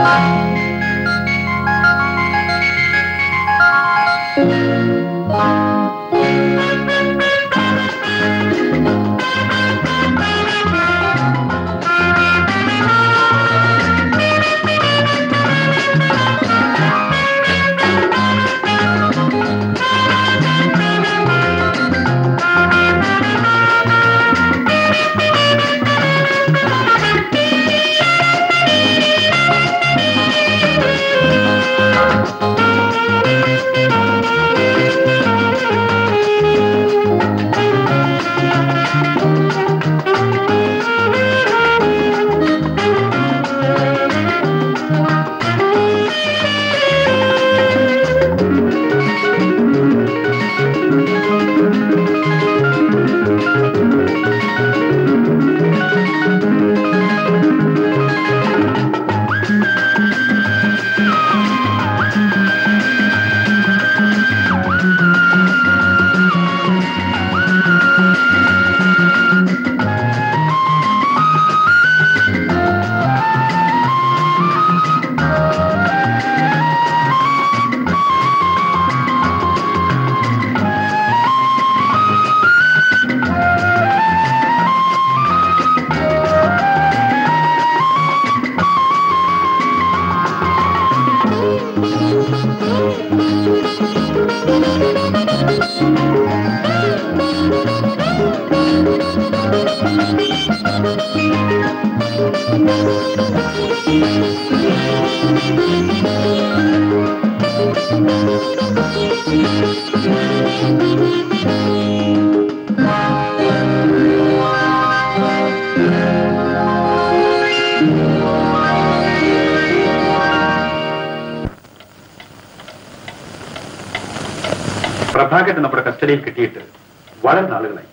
പ്രഭാകരൻ നമ്മുടെ കസ്റ്റഡിയിൽ കിട്ടിയിട്ട് വളരെ നാളുകളായി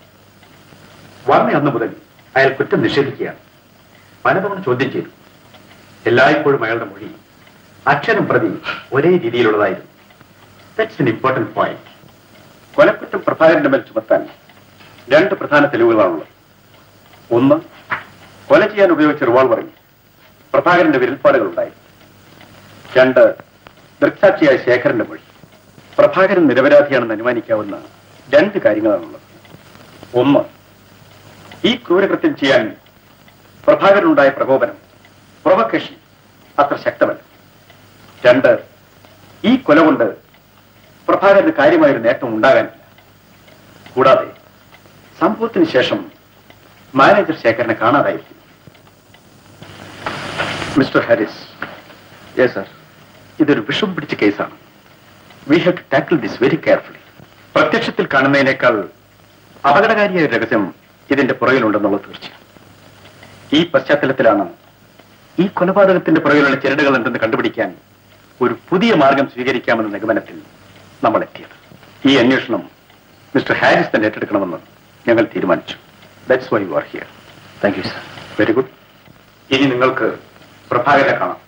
വന്ന അന്ന് മുതൽ അയാൾ കുറ്റം നിഷേധിക്കുകയാണ് പലതവണ ചോദ്യം ചെയ്തു എല്ലായ്പ്പോഴും അയാളുടെ മൊഴി അക്ഷരം പ്രതി ഒരേ രീതിയിലുള്ളതായിരുന്നു ദാറ്റ്സ് എൻ ഇമ്പോർട്ടന്റ് പോയിന്റ് കൊലക്കുറ്റം പ്രഭാകരന്റെ മേൽ ചുമത്താൻ രണ്ട് പ്രധാന തെളിവുകളാണുള്ളത് ഒന്ന് കൊല ചെയ്യാൻ ഉപയോഗിച്ച റിവോൾവറിൽ പ്രഭാകരന്റെ വിരൽപ്പാടുകൾ ഉണ്ടായിരുന്നു രണ്ട് ദൃക്സാക്ഷിയായ ശേഖരന്റെ മൊഴി പ്രഭാകരൻ നിരപരാധിയാണെന്ന് അനുമാനിക്കാവുന്ന രണ്ട് കാര്യങ്ങളാണുള്ളത് ഒന്ന് ഈ ക്രൂരകൃത്യം ചെയ്യാൻ പ്രഭാകരനുണ്ടായ പ്രകോപനം പ്രൊവക്കേഷൻ അത്ര ശക്തമല്ല രണ്ട് ഈ കൊല കൊണ്ട് പ്രഭാകരന് കാര്യമായൊരു നേട്ടം ഉണ്ടാകാനില്ല കൂടാതെ സംഭവത്തിന് ശേഷം മാനേജർ ശേഖരനെ കാണാതായിരിക്കും മിസ്റ്റർ ഹാരിസ് യെസ് സർ ഇതൊരു വിഷം പിടിച്ച കേസാണ് we have to tackle this very carefully പ്രത്യക്ഷത്തിൽ കാണുന്നതിനേക്കാൾ അപകടകാരിയായ ഒരു രഹസ്യം ഇതിന്റെ പുറകിലുണ്ടെന്നുള്ളത് തീർച്ച ഈ പശ്ചാത്തലത്തിലാണ് ഈ കൊലപാതകത്തിന്റെ പുറകിലുള്ള ചരടുകൾ എന്തെന്ന് കണ്ടുപിടിക്കാൻ ഒരു പുതിയ മാർഗം സ്വീകരിക്കാമെന്ന നിഗമനത്തിൽ നമ്മൾ എത്തിയത് ഈ അന്വേഷണം മിസ്റ്റർ ഹാരിസ് തന്നെ ഏറ്റെടുക്കണമെന്ന് ഞങ്ങൾ തീരുമാനിച്ചു that's why you are here thank you sir very good ഇനി നിങ്ങൾക്ക് പ്രഭാകരെ കാണാം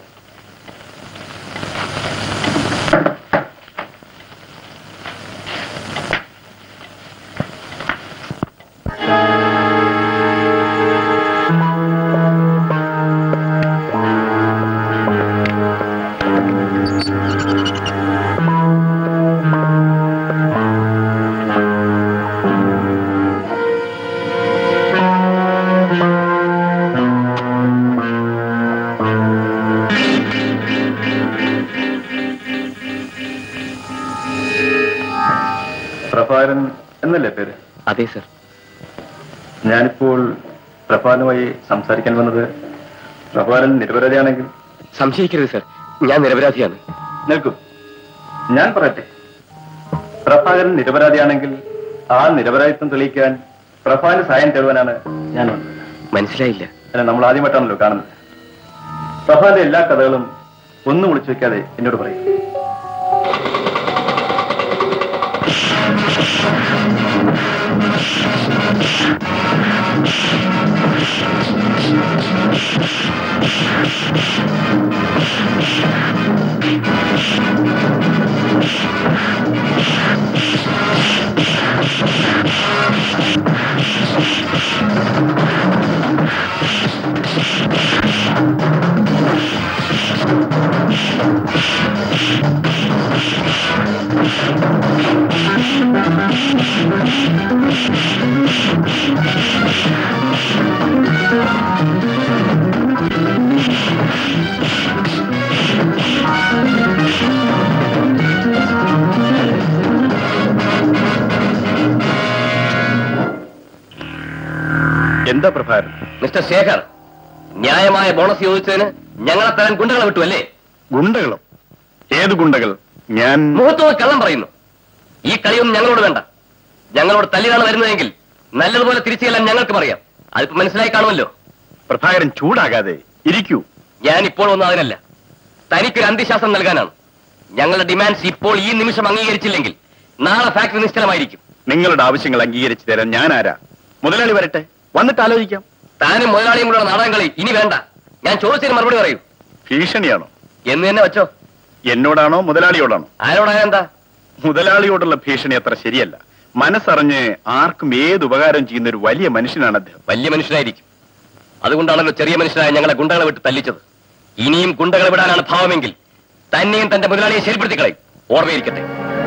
പ്രഭാകരൻ എന്നല്ലേ പേര് അതെ സർ ഞാനിപ്പോൾ പ്രഭാകരനുമായി സംസാരിക്കാൻ വന്നത് പ്രഭാകരൻ നിരപരാധിയാണെങ്കിൽ സംശയിക്കരുത് സർ ഞാൻ നിരപരാധിയാണ് നിൽക്കും ഞാൻ പറയട്ടെ പ്രഭാകരൻ നിരപരാധിയാണെങ്കിൽ ആ നിരപരാധിത്വം തെളിയിക്കാൻ പ്രഭാകരന് സഹായം തേടുവാനാണ് ഞാൻ വന്നത് മനസ്സിലായില്ല അല്ല നമ്മൾ ആദ്യമായിട്ടാണല്ലോ കാണുന്നത് പ്രഭാന്റെ എല്ലാ കഥകളും ഒന്നും ഒളിച്ചു വെക്കാതെ എന്നോട് പറയും എന്താ പ്രഭാകരൻ മിസ്റ്റർ ശേഖർ ന്യായമായ ബോണസ് ചോദിച്ചതിന് ഞങ്ങളെ തരാൻ ഗുണ്ടകളെ വിട്ടു അല്ലേ ഗുണ്ടകളോ ഏത് ഗുണ്ടകൾ ഞാൻ മുഖത്ത് കള്ളം പറയുന്നു ഈ കളിയൊന്നും ഞങ്ങളോട് വേണ്ട ഞങ്ങളോട് തല്ലിലാണ് വരുന്നതെങ്കിൽ നല്ലതുപോലെ തിരിച്ചു ചെല്ലാൻ ഞങ്ങൾക്കും അറിയാം അതിപ്പോ മനസ്സിലായി കാണുമല്ലോ പ്രഭാകരൻ ചൂടാകാതെ ഇരിക്കൂ ഞാൻ ഇപ്പോൾ ഒന്നും അതിനല്ല തനിക്കൊരു അന്ത്യശാസ്ത്രം നൽകാനാണ് ഞങ്ങളുടെ ഡിമാൻഡ്സ് ഇപ്പോൾ ഈ നിമിഷം അംഗീകരിച്ചില്ലെങ്കിൽ നാളെ ഫാക്ടറി നിശ്ചലമായിരിക്കും നിങ്ങളുടെ ആവശ്യങ്ങൾ അംഗീകരിച്ചു തരാൻ ഞാൻ ആരാ മുതലാളി വരട്ടെ വന്നിട്ട് ആലോചിക്കാം താനും മുതലാളിയും കൂടെ നാടകം കളി ഇനി വേണ്ട ഞാൻ ചോദിച്ചതിന് മറുപടി പറയൂ ഭീഷണിയാണോ എന്ന് തന്നെ വെച്ചോ എന്നോടാണോ മുതലാളിയോടാണോ ആരോടായ എന്താ മുതലാളിയോടുള്ള ഭീഷണി അത്ര ശരിയല്ല മനസ്സറിഞ്ഞ് ആർക്കും ഏത് ഉപകാരം ചെയ്യുന്ന ഒരു വലിയ മനുഷ്യനാണ് അദ്ദേഹം വലിയ മനുഷ്യനായിരിക്കും അതുകൊണ്ടാണല്ലോ ചെറിയ മനുഷ്യനായ ഞങ്ങളെ ഗുണ്ടകളെ വിട്ട് തല്ലിച്ചത് ഇനിയും ഗുണ്ടകളെ വിടാനാണ് ഭാവമെങ്കിൽ തന്നെയും തന്റെ മുതലാളിയെ ശരിപ്പെടുത്തിക്കളയും ഓർമ്മയിരിക്കട്ടെ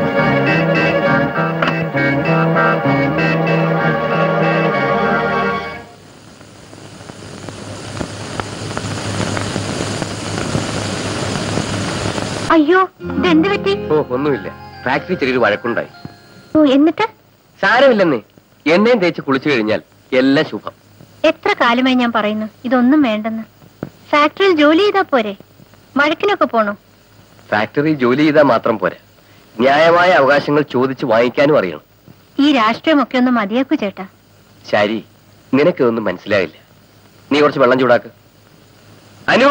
അയ്യോ ഇതെന്ത് പറ്റി ഓ ഒന്നുമില്ല ഫാക്ടറി ചെറിയൊരു വഴക്കുണ്ടായി ഓ എന്നിട്ട് സാരമില്ലെന്നേ എണ്ണയും തേച്ച് കുളിച്ചു കഴിഞ്ഞാൽ എല്ലാം ശുഭം എത്ര കാലമായി ഞാൻ പറയുന്നു ഇതൊന്നും വേണ്ടെന്ന് ഫാക്ടറിയിൽ ജോലി ചെയ്താ പോരെ വഴക്കിനൊക്കെ പോണോ ഫാക്ടറി ജോലി ചെയ്താൽ മാത്രം പോരാ ന്യായമായ അവകാശങ്ങൾ ചോദിച്ച് വാങ്ങിക്കാനും അറിയണം ഈ രാഷ്ട്രീയമൊക്കെ ഒന്ന് മതിയാക്കൂ ചേട്ടാ ശരി നിനക്കൊന്നും മനസ്സിലാവില്ല നീ കുറച്ച് വെള്ളം ചൂടാക്ക് അനു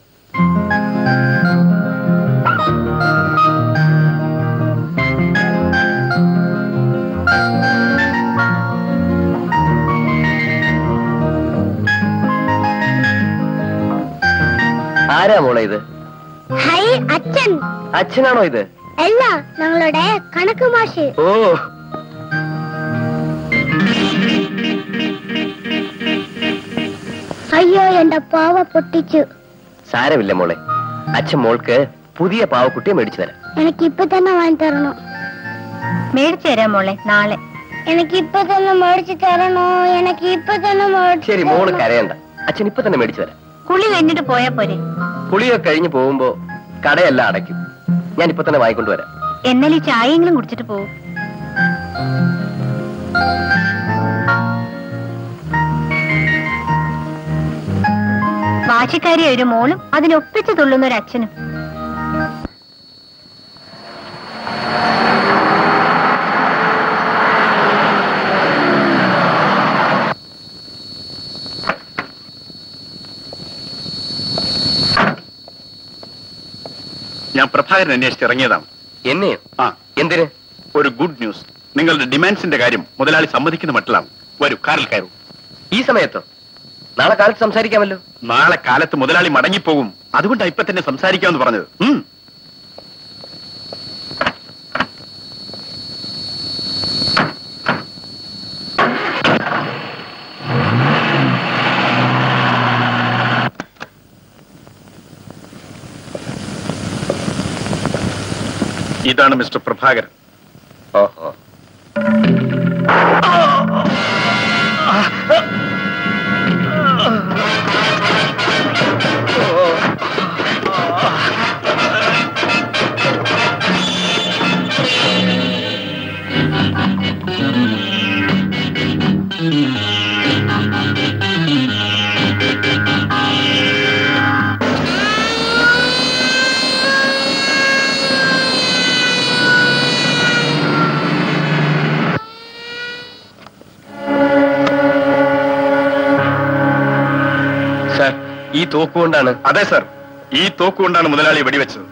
ആരാ മോളെ ഇത് ഹൈ അച്ഛൻ അച്ഛനാണോ ഇത് അല്ല ഞങ്ങളുടെ കണക്ക് മാഷ് ഓ അയ്യോ എന്റെ പാവ പൊട്ടിച്ചു സാരമില്ല മോളെ അച്ഛൻ മോൾക്ക് പുതിയ പാവക്കുട്ടിയെ മേടിച്ചു തരാം എനിക്ക് ഇപ്പൊ തന്നെ വാങ്ങി തരണോ മേടിച്ചു തരാം മോളെ നാളെ എനിക്ക് ഇപ്പൊ തന്നെ മേടിച്ചു തരണോ എനിക്ക് ഇപ്പൊ തന്നെ മേടിച്ച് ശരി മോള് തരണോ? കരയണ്ട അച്ഛൻ ഇപ്പൊ തന്നെ മേടിച്ചു തരാം കുളി കഴിഞ്ഞിട്ട് പോയാ പോരെ കുളിയൊക്കെ കഴിഞ്ഞ് പോകുമ്പോ കടയെല്ലാം അടയ്ക്കും ഞാൻ ഇപ്പൊ തന്നെ വാങ്ങിക്കൊണ്ടുവരാം എന്നാൽ ഈ ചായയെങ്കിലും കുടിച്ചിട്ട് പോകും വാശിക്കാരിയ ഒരു മോളും അതിനൊപ്പിച്ചു തുള്ളുന്ന ഒരു അച്ഛനും ഞാൻ പ്രഭാകരൻ അന്വേഷിച്ച് ഇറങ്ങിയതാണ് എന്നെയോ ആ എന്തിന് ഒരു ഗുഡ് ന്യൂസ് നിങ്ങളുടെ ഡിമാൻഡ്സിന്റെ കാര്യം മുതലാളി സമ്മതിക്കുന്ന മട്ടിലാണ് വരൂ കാറിൽ കയറൂ ഈ സമയത്തോ നാളെ കാലത്ത് സംസാരിക്കാമല്ലോ നാളെ കാലത്ത് മുതലാളി മടങ്ങിപ്പോകും അതുകൊണ്ടാണ് ഇപ്പൊ തന്നെ സംസാരിക്കാമെന്ന് പറഞ്ഞത് ഉം. ഇതാണ് മിസ്റ്റർ പ്രഭാകരൻ ഓഹോ സാർ ഈ തോക്കുകൊണ്ടാണ് അതെ സർ ഈ തോക്ക് കൊണ്ടാണ് മുതലാളി വെടിവെച്ചത്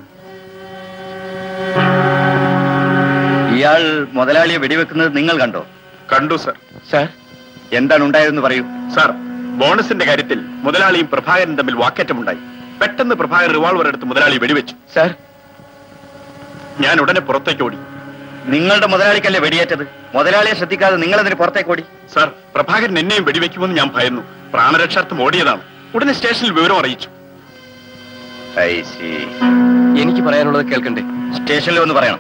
ഇയാൾ മുതലാളിയെ വെടിവെക്കുന്നത് നിങ്ങൾ കണ്ടോ കണ്ടു സർ സാർ എന്താണ് ഉണ്ടായതെന്ന് പറയൂ സാർ ബോണസിന്റെ കാര്യത്തിൽ മുതലാളിയും പ്രഭാകരനും തമ്മിൽ വാക്കേറ്റമുണ്ടായി പെട്ടെന്ന് പ്രഭാകർ റിവാൾവർ എടുത്ത് മുതലാളി വെടിവെച്ചു സാർ ഞാൻ ഉടനെ പുറത്തേക്ക് ഓടി നിങ്ങളുടെ മുതലാളിക്കല്ലേ വെടിയേറ്റത് മുതലാളിയെ ശ്രദ്ധിക്കാതെ നിങ്ങൾ അതിന് പുറത്തേക്ക് ഓടി സാർ പ്രഭാകരൻ എന്നെയും വെടിവെക്കുമെന്ന് ഞാൻ ഭയന്നു പ്രാണരക്ഷാർത്ഥം ഓടിയതാണ് ഉടനെ സ്റ്റേഷനിൽ വിവരം അറിയിച്ചു I see. എനിക്ക് പറയാനുള്ളത് കേൾക്കണ്ടേ സ്റ്റേഷനിൽ വന്ന് പറയണം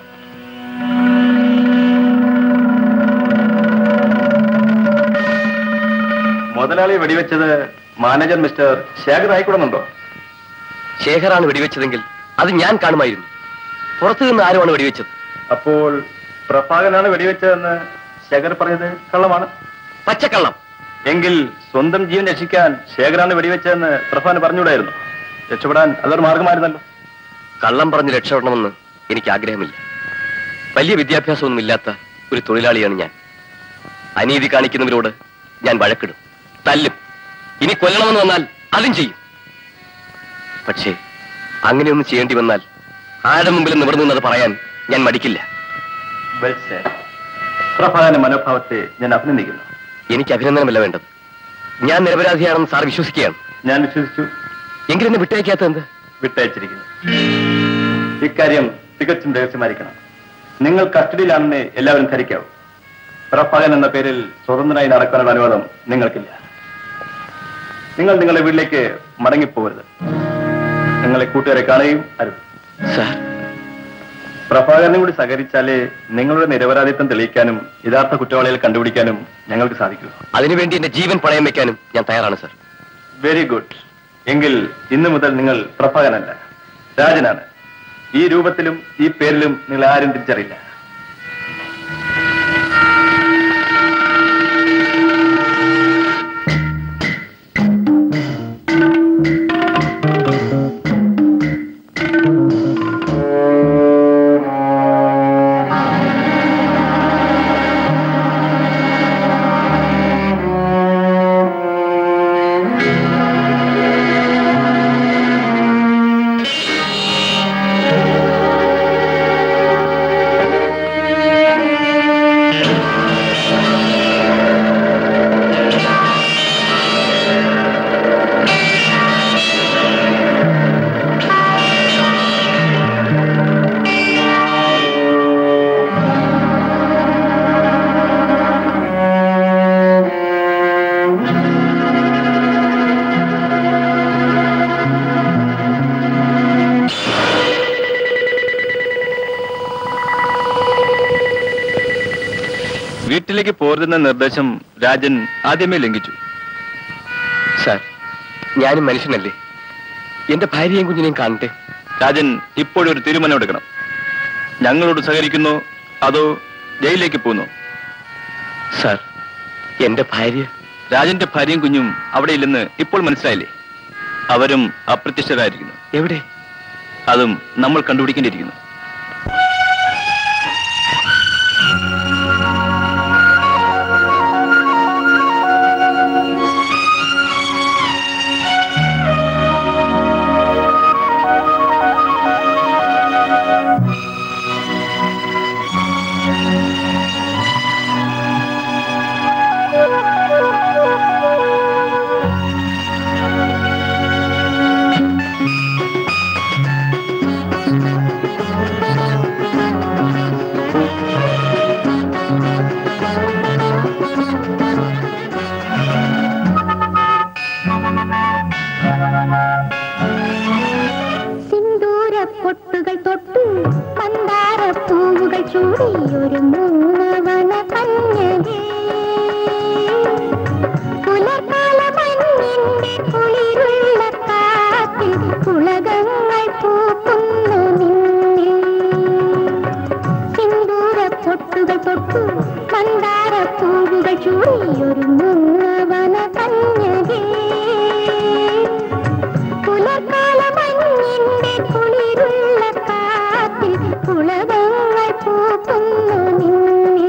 മുതലാളി വെടിവെച്ചത് മാനേജർ മിസ്റ്റർ ശേഖർ ആയിക്കൂടുന്നുണ്ടോ ശേഖറാണ് വെടിവെച്ചതെങ്കിൽ അത് ഞാൻ കാണുമായിരുന്നു പുറത്തു നിന്ന് ആരുമാണ് വെടിവെച്ചത് അപ്പോൾ പ്രഭാകരനാണ് വെടിവെച്ചതെന്ന് ശേഖർ പറഞ്ഞത് കള്ളമാണ് പച്ചക്കള്ളം എങ്കിൽ സ്വന്തം ജീവൻ രക്ഷിക്കാൻ ശേഖരാണ് വെടിവെച്ചതെന്ന് പ്രഭാന് പറഞ്ഞുകൂടായിരുന്നു രക്ഷപ്പെടാൻ അതൊരു മാർഗമായിരുന്നല്ലോ കള്ളം പറഞ്ഞ് രക്ഷപ്പെടണമെന്ന് എനിക്ക് ആഗ്രഹമില്ല വലിയ വിദ്യാഭ്യാസമൊന്നും ഇല്ലാത്ത ഒരു തൊഴിലാളിയാണ് ഞാൻ അനീതി കാണിക്കുന്നവരോട് ഞാൻ വഴക്കിടും തല്ലും ഇനി കൊല്ലണമെന്ന് വന്നാൽ അതും ചെയ്യും പക്ഷേ അങ്ങനെയൊന്നും ചെയ്യേണ്ടി വന്നാൽ ആരുടെ മുമ്പിൽ നിവർന്നു നിന്നത് പറയാൻ ഞാൻ മടിക്കില്ല വെൽ said. പ്രഭാകരന്റെ മനോഭാവത്തെ ഞാൻ അഭിനന്ദിക്കുന്നു എനിക്ക് അഭിനന്ദനമല്ല വേണ്ടത് ഞാൻ നിരപരാധിയാണെന്ന് സാർ വിശ്വസിക്കുകയാണ് ഞാൻ വിശ്വസിച്ചു എങ്കിലെന്നെ വിട്ടയക്കാത്ത എന്ത് വിട്ടയച്ചിരിക്കുന്നു ഇക്കാര്യം തികച്ചും രഹസ്യമായിരിക്കണം നിങ്ങൾ കസ്റ്റഡിയിലാണെന്ന് എല്ലാവരും ധരിക്കാവൂ പ്രഭാകരൻ എന്ന പേരിൽ സ്വതന്ത്രനായി നടക്കാനുള്ള അനുവാദം നിങ്ങൾക്കില്ല നിങ്ങൾ നിങ്ങളുടെ വീട്ടിലേക്ക് മടങ്ങിപ്പോകരുത് നിങ്ങളെ കൂട്ടുകാരെ കാണുകയും അരുത് സാർ പ്രഭാകരനും കൂടി സഹകരിച്ചാലേ നിങ്ങളുടെ നിരപരാധിത്വം തെളിയിക്കാനും യഥാർത്ഥ കുറ്റവാളികളെ കണ്ടുപിടിക്കാനും ഞങ്ങൾക്ക് സാധിക്കൂ അതിനുവേണ്ടി എന്റെ ജീവൻ പണയം വെക്കാനും ഞാൻ തയ്യാറാണ് സാർ വെരി ഗുഡ് എങ്കിൽ ഇന്നു മുതൽ നിങ്ങൾ പ്രഭാകരനല്ല രാജനാണ് ഈ രൂപത്തിലും ഈ പേരിലും നിങ്ങൾ ആരും തിരിച്ചറിയില്ല വീട്ടിലേക്ക് പോരുതെന്ന നിർദ്ദേശം രാജൻ ആദ്യമേ ലംഘിച്ചു സാർ ഞാനും മനുഷ്യനല്ലേ എന്റെ ഭാര്യയും കുഞ്ഞിനെയും കാണട്ടെ രാജൻ ഇപ്പോഴൊരു തീരുമാനം എടുക്കണം ഞങ്ങളോട് സഹകരിക്കുന്നു അതോ ജയിലിലേക്ക് പോകുന്നു സാർ എന്റെ ഭാര്യ രാജന്റെ ഭാര്യയും കുഞ്ഞും അവിടെ ഇല്ലെന്ന് ഇപ്പോൾ മനസ്സിലായില്ലേ അവരും അപ്രത്യക്ഷരായിരിക്കുന്നു എവിടെ അതും നമ്മൾ കണ്ടുപിടിക്കേണ്ടിയിരിക്കുന്നു സിന്ദൂര പൊട്ടുകൾ തൊട്ടു മന്ദാര പൂവുകൾ ചൂടി ഒരു മൂന്നവന കന്യകേ പുലർക്കാല മഞ്ഞിന്റെ കുളിരുള്ള കാറ്റിൽ പുളകങ്ങൾ പൂക്കുന്നു നിന്നിൽ സിന്ദൂര പൊട്ടുകൾ തൊട്ടു മന്ദാര പൂവുകൾ ചൂടി ഒരു മൂന്നവന കന്യകേ പുലർക്കാല മഞ്ഞിന്റെ കുളിരുള്ള കാറ്റിൽ പുളകങ്ങൾ പൂക്കുന്നു നിന്നിൽ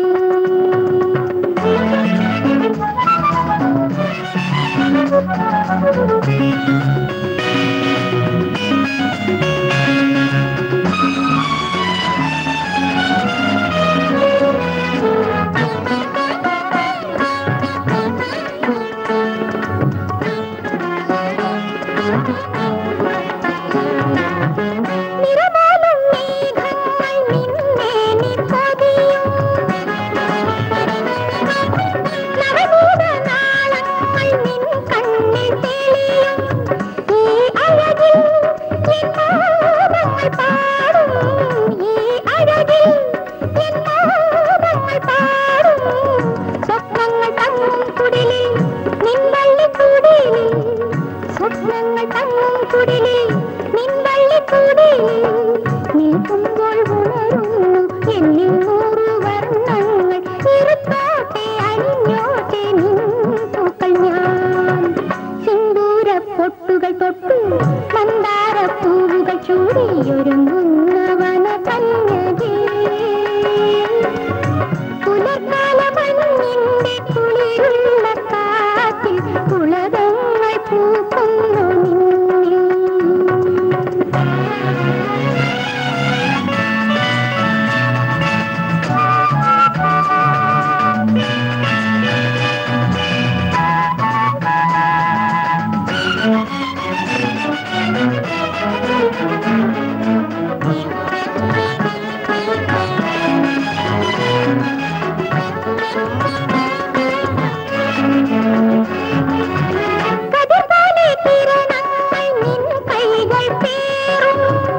നിറമാലും മേഘങ്ങൾ നിന്നേനി പൊതിയും നവനീത നാളങ്ങൾ നിൻ കണ്ണിൽ തെളിയും ഈ അഴകിൽ എൻ മോഹങ്ങൾ പാ വിളങ്ങും കുടിലിൽ നിൻവള്ളിക്കൂടിൽ നിൽക്കുമ്പോൾ ഉണരുന്നു എന്നിൽ നൂറ് വർണ്ണങ്ങൾ ഇരുത്തോട്ടെ അണിഞ്ഞോട്ടെ നിൻ പൂക്കൾ ഞാൻ സിന്ദൂര പൊട്ടുകൾ തൊട്ടു മന്ദാര പൂവുകൾ ചൂടി ഒരുങ്ങുന്ന വന കന്യകേ പുലർക്കാല മഞ്ഞിന്റെ കുളിരുള്ള കാറ്റിൽ ഉലകങ്ങൾ പൂക്കുന്നു നിന്നിൽ കതിർപോലെ കിരണങ്ങൾ നിൻ കൈകൾ പേറും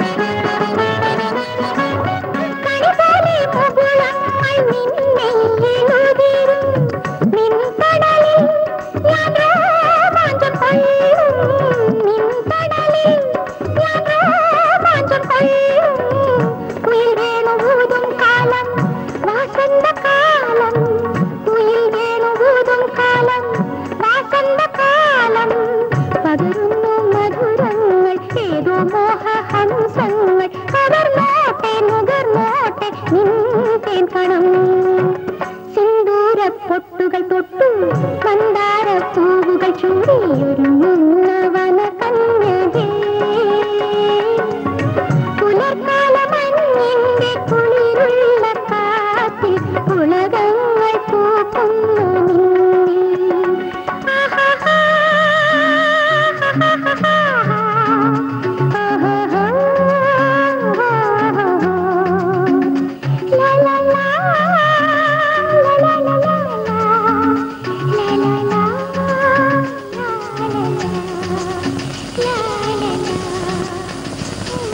കണിപോലെ മുകുളങ്ങൾ നിന്നെഴുതിരും നിൻ കടലിൽ ഞാൻ രോമാഞ്ചം കൊള്ളും നിൻ കടലിൽ ഞാൻ രോമാഞ്ചം കൊള്ളും കുയിൽ വേണുകൂതും കാലം വാസന്തകാലം കുയിൽ വേണുകൂതും കാലം വാസന്തകാലം പകരുന്നു മധുരങ്ങൾ ഏതോ മോഹഹംസങ്ങൾ കവർന്നോട്ടെ നുകർന്നോട്ടെ നിൻ കണം സിന്ദൂര പൊട്ടുകൾ തൊട്ടു മന്ദാര പൂവുകൾ ചൂടി ഒരുങ്ങുന്ന വന കന്യകേ പുലർക്കാല മഞ്ഞിന്റെ കുളിരുള്ള കാറ്റിൽ ഉലകങ്ങൾ പൂക്കുന്നു നിന്നിൽ ആഹാഹാ, ആഹാഹാ, ലാ ലാ ലാ, ലാ ലാ ലാ ലാ, ലാ ലാ ലാ, ലാ ലാ ലാ, ലാ ലാ ലാ.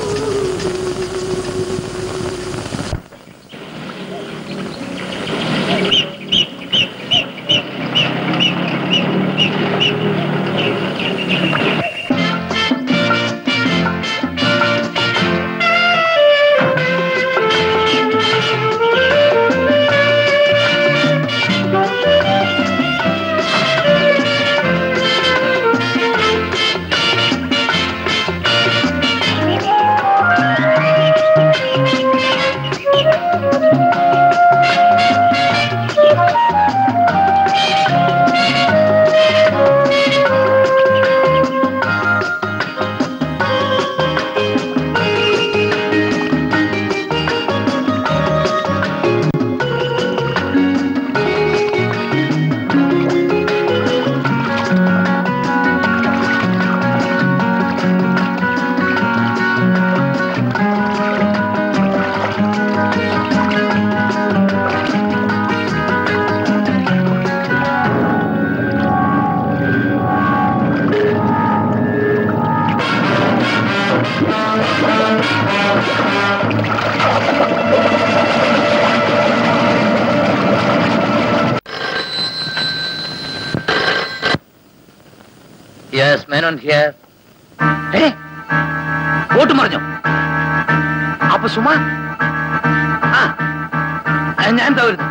യെസ് മേനോൻ ഹിയർ ഏ ബോട്ട് മറിഞ്ഞോ അപ്പൊ സുമ ആ ആ, ഞാൻ എന്താ വരുന്നു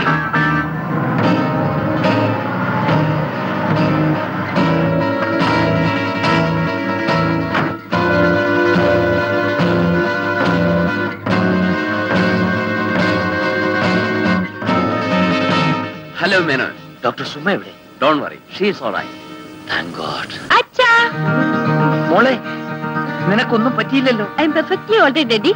ഹലോ മേനോൻ ഡോക്ടർ സുമ എവിടെ don't worry she's all right thank God അച്ഛാ മോളെ നിനക്കൊന്നും പറ്റിയില്ലല്ലോ I'm perfectly already ready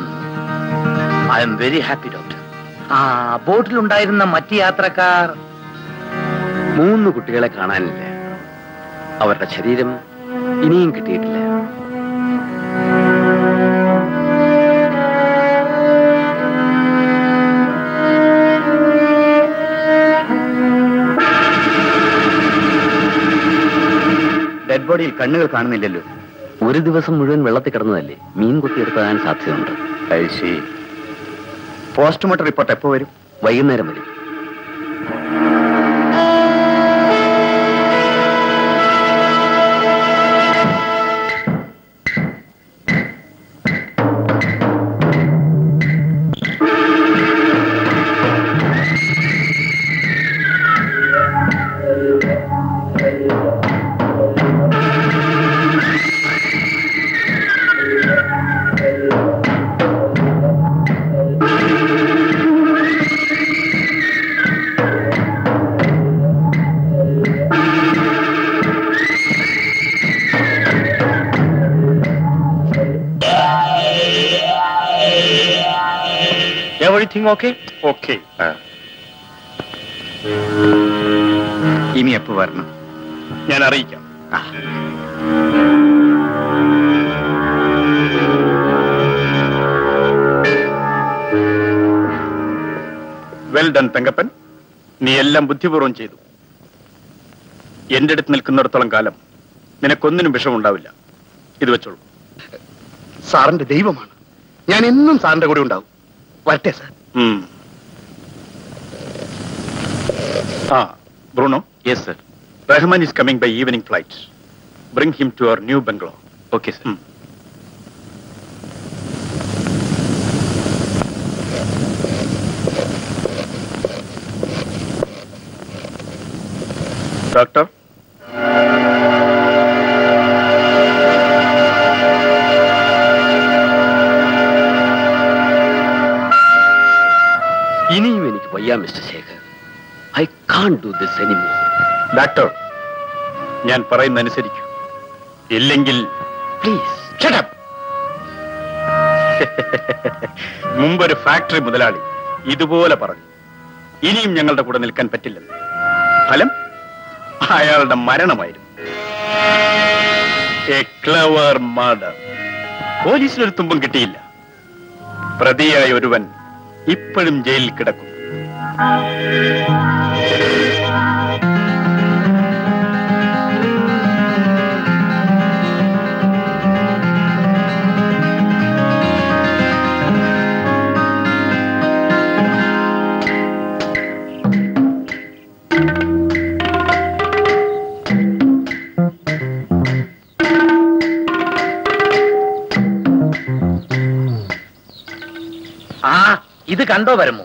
I'm very happy doctor ആ ബോട്ടിലുണ്ടായിരുന്ന മറ്റ് യാത്രക്കാർ മൂന്ന് കുട്ടികളെ കാണാനില്ല അവരുടെ ശരീരം ഇനിയും കിട്ടിയിട്ടില്ല ഡെഡ് ബോഡിയിൽ കണ്ണുകൾ കാണുന്നില്ലല്ലോ ഒരു ദിവസം മുഴുവൻ വെള്ളത്തിൽ കിടന്നതല്ലേ മീൻ കൊത്തിയെടുത്താൻ സാധ്യതയുണ്ട് ഐശി പോസ്റ്റ്മോർട്ടം റിപ്പോർട്ട് എപ്പോ വരും വൈകുന്നേരം വരും എവറിഥിങ് ഓക്കെ ഓക്കെ ആ. ഇനി എപ്പോ വരണം ഞാൻ അറിയിക്കാം വെൽ ഡൺ തങ്കപ്പൻ നീ എല്ലാം ബുദ്ധിപൂർവ്വം ചെയ്തു എന്റെ അടുത്ത് നിൽക്കുന്നിടത്തോളം കാലം നിനക്കൊന്നിനും വിഷമുണ്ടാവില്ല ഇത് വെച്ചോളൂ സാറിന്റെ ദൈവമാണ് ഞാൻ എന്നും സാറിന്റെ കൂടെ ഉണ്ടാവും വരട്ടെ സാർ ഉം. ആ Bruno yes sir Rahman is coming by evening flight bring him to our new bungalow okay sir doctor ഇനിയും എനിക്ക് വയ്യ Mister Shekhar I can't do this anymore doctor ഞാൻ പറയുന്നതനുസരിക്കൂ ഇല്ലെങ്കിൽ പ്ലീസ് മുമ്പൊരു ഫാക്ടറി മുതലാളി ഇതുപോലെ പറഞ്ഞു ഇനിയും ഞങ്ങളുടെ കൂടെ നിൽക്കാൻ പറ്റില്ലെന്ന് ഫലം അയാളുടെ മരണമായിരുന്നു എ ക്ലവർ മർഡർ പോലീസിനൊരു തുമ്പും കിട്ടിയില്ല പ്രതിയായ ഒരുവൻ ഇപ്പോഴും ജയിലിൽ കിടക്കും ആ ഇത് കണ്ടോ പരമോ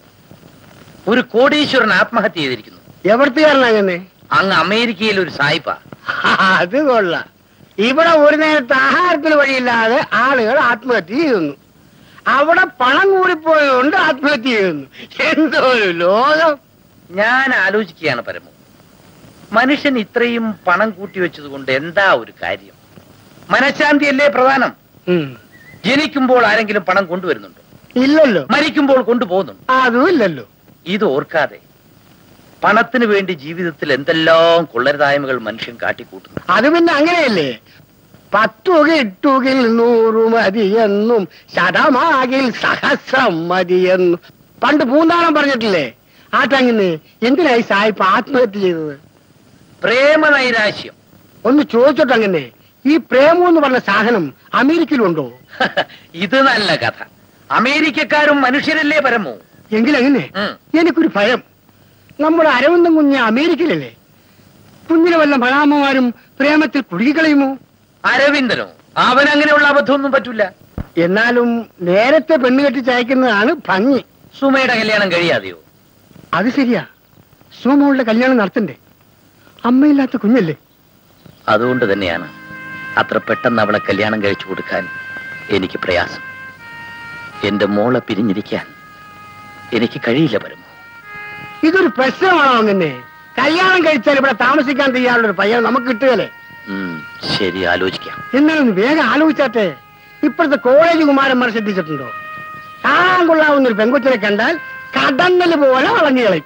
ഒരു കോടീശ്വരൻ ആത്മഹത്യ ചെയ്തിരിക്കുന്നു എവിടത്തുകാരനാ അങ്ങ് അമേരിക്കയിൽ ഒരു സായിപ്പ അത് കൊള്ളാം ഇവിടെ ഒരു നേരത്തെ ആഹാരത്തിന് വഴിയില്ലാതെ ആളുകൾ ആത്മഹത്യ ചെയ്യുന്നു അവിടെ പണം കൂടിപ്പോയതുകൊണ്ട് ആത്മഹത്യ ചെയ്യുന്നു എന്തോ ഒരു ലോകം ഞാൻ ആലോചിക്കുകയാണ് പരമു മനുഷ്യൻ ഇത്രയും പണം കൂട്ടിവെച്ചത് കൊണ്ട് എന്താ ഒരു കാര്യം മനഃശാന്തിയല്ലേ പ്രധാനം ഉം. ജനിക്കുമ്പോൾ ആരെങ്കിലും പണം കൊണ്ടുവരുന്നുണ്ടോ ഇല്ലല്ലോ മരിക്കുമ്പോൾ കൊണ്ടുപോകുന്നുണ്ടോ അതും ഇല്ലല്ലോ ഇത് ഓർക്കാതെ പണത്തിന് വേണ്ടി ജീവിതത്തിൽ എന്തെല്ലാം കൊള്ളരുതായ്മകൾ മനുഷ്യൻ കാട്ടിക്കൂട്ടുന്നു അത് പിന്നെ അങ്ങനെയല്ലേ പത്തുക ഇട്ടുകിൽ നൂറു മതിയെന്നും ശതമാകിൽ സഹസ്രം മതിയെന്നും പണ്ട് പൂന്താനം പറഞ്ഞിട്ടില്ലേ ആട്ടങ്ങിന്ന് എന്തിനായി സായിപ്പ് ആത്മഹത്യ ചെയ്തത് പ്രേമനൈരാശ്യം ഒന്ന് ചോദിച്ചോട്ടെ അങ്ങനെ ഈ പ്രേമം എന്ന് പറഞ്ഞ സാധനം അമേരിക്കയിലുണ്ടോ ഇത് നല്ല കഥ അമേരിക്കക്കാരും മനുഷ്യരല്ലേ പരമോ എങ്കിലെങ്ങനെ ഉം. എനിക്കൊരു ഭയം നമ്മുടെ അരവിന്ദൻ കുഞ്ഞ് അമേരിക്കയിലല്ലേ കുഞ്ഞിനെ വല്ല മഴാമ്മമാരും പ്രേമത്തിൽ കുടുങ്ങിക്കളയുമോ അരവിന്ദനോ അവൻ അങ്ങനെയുള്ള അബദ്ധമൊന്നും പറ്റൂല എന്നാലും നേരത്തെ പെണ്ണ് കെട്ടിച്ചയക്കുന്നതാണ് ഭംഗി സുമയുടെ കല്യാണം കഴിയാതെയോ അത് ശരിയാ സുമോളുടെ കല്യാണം നടത്തണ്ടേ അമ്മയില്ലാത്ത കുഞ്ഞല്ലേ അതുകൊണ്ട് തന്നെയാണ് അത്ര പെട്ടെന്ന് അവളെ കല്യാണം കഴിച്ചു കൊടുക്കാൻ എനിക്ക് പ്രയാസം എന്റെ മോളെ പിരിഞ്ഞിരിക്കാൻ എനിക്ക് കഴിയില്ല പരമോ ഇതൊരു പ്രശ്നമാണോ അങ്ങനെ കല്യാണം കഴിച്ചാൽ ഇവിടെ താമസിക്കാൻ തയ്യാറുള്ള ഒരു പയ്യൻ നമുക്ക് കിട്ടുകയല്ലേ ഉം, ശരി ആലോചിക്കാം എന്നാലൊന്ന് വേഗം ആലോചിച്ചാട്ടെ ഇപ്പോഴത്തെ കോളേജ് കുമാരന്മാർ ശ്രദ്ധിച്ചിട്ടുണ്ടോ കാണാൻ കൊള്ളാവുന്ന ഒരു പെൺകുച്ചിനെ കണ്ടാൽ കടന്നല് പോലെ വളഞ്ഞു കളയും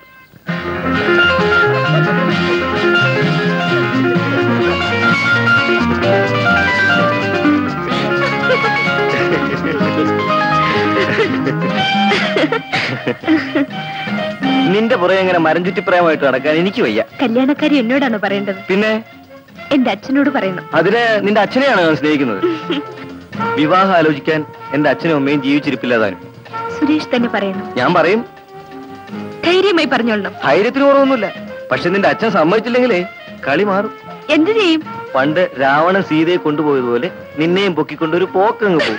നിന്റെ പുറകെ എങ്ങനെ മരം ചുറ്റിപ്രായമായിട്ട് നടക്കാൻ എനിക്ക് വയ്യ കല്യാണക്കാരി എന്നോടാണോ പറയേണ്ടത് പിന്നെ എന്റെ അച്ഛനോട് പറയണം അതിന് നിന്റെ അച്ഛനെയാണ് ഞാൻ സ്നേഹിക്കുന്നത് വിവാഹം ആലോചിക്കാൻ എന്റെ അച്ഛനും അമ്മയും ജീവിച്ചിരിപ്പില്ലാതാനും സുരേഷ് തന്നെ പറയണം ഞാൻ പറയും ധൈര്യമായി പറഞ്ഞോളണം ധൈര്യത്തിന് കുറവൊന്നുമില്ല പക്ഷെ നിന്റെ അച്ഛൻ സമ്മതിച്ചില്ലെങ്കിലേ കളി മാറും എന്ത് ചെയ്യും പണ്ട് രാവണൻ സീതയെ കൊണ്ടുപോയതുപോലെ നിന്നെയും പൊക്കിക്കൊണ്ടൊരു പോക്കങ്ങ് പോകും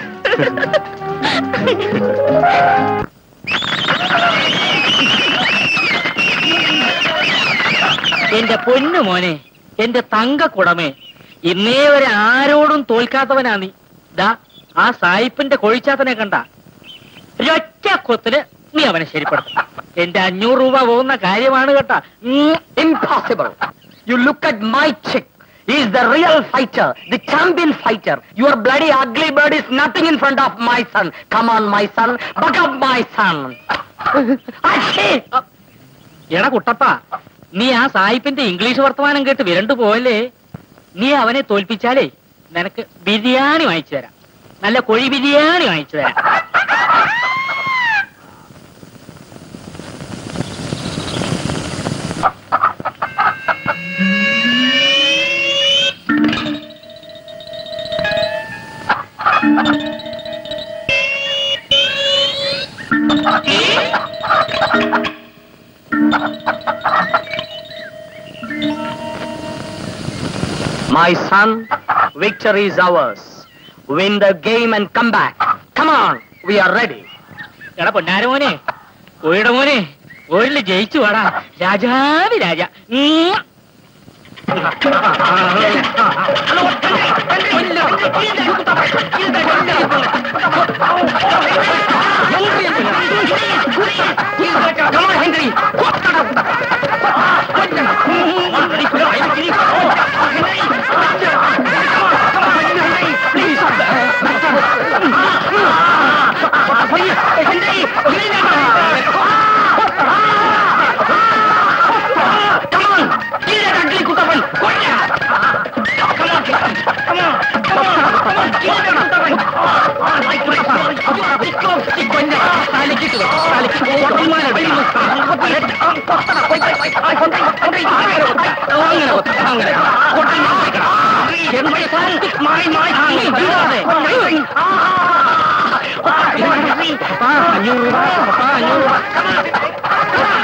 എന്റെ പൊന്നു മോനെ എന്റെ തങ്ക കുടമേ ഇന്നേ വരെ ആരോടും തോൽക്കാത്തവനാ നീ ദാ ആ സായിപ്പിന്റെ കൊഴിച്ചാത്തനെ കണ്ട ഒരൊറ്റ കൊത്തിന് നീ അവനെ ശരിപ്പെടുത്തണം എന്റെ അഞ്ഞൂറ് രൂപ പോകുന്ന കാര്യമാണ് കേട്ടാ impossible you look at my check is the real fighter, the champion fighter. Your bloody ugly bird is nothing in front of my son. Come on, my son. Buck up, my son. എടാ കുട്ടപ്പ നീ ആ സായിപ്പിന്റെ English വർത്തമാനം കേട്ട് വിരണ്ടു പോയല്ലേ നീ അവനെ തോൽപ്പിച്ചാലേ നിനക്ക് ബിരിയാണി വാങ്ങിച്ചു തരാം നല്ല കോഴി ബിരിയാണി വാങ്ങിച്ചു തരാം My son, victory is ours. Win the game and come back. Come on, we are ready. എടാ പൊന്നാര മോനെ കോഴിയുടെ മോനെ കോഴില് ജയിച്ചു വാടാ രാജാവി രാജ ഉം. Come on, Henry. അഞ്ഞൂറ് രൂപ അഞ്ഞൂറ് രൂപ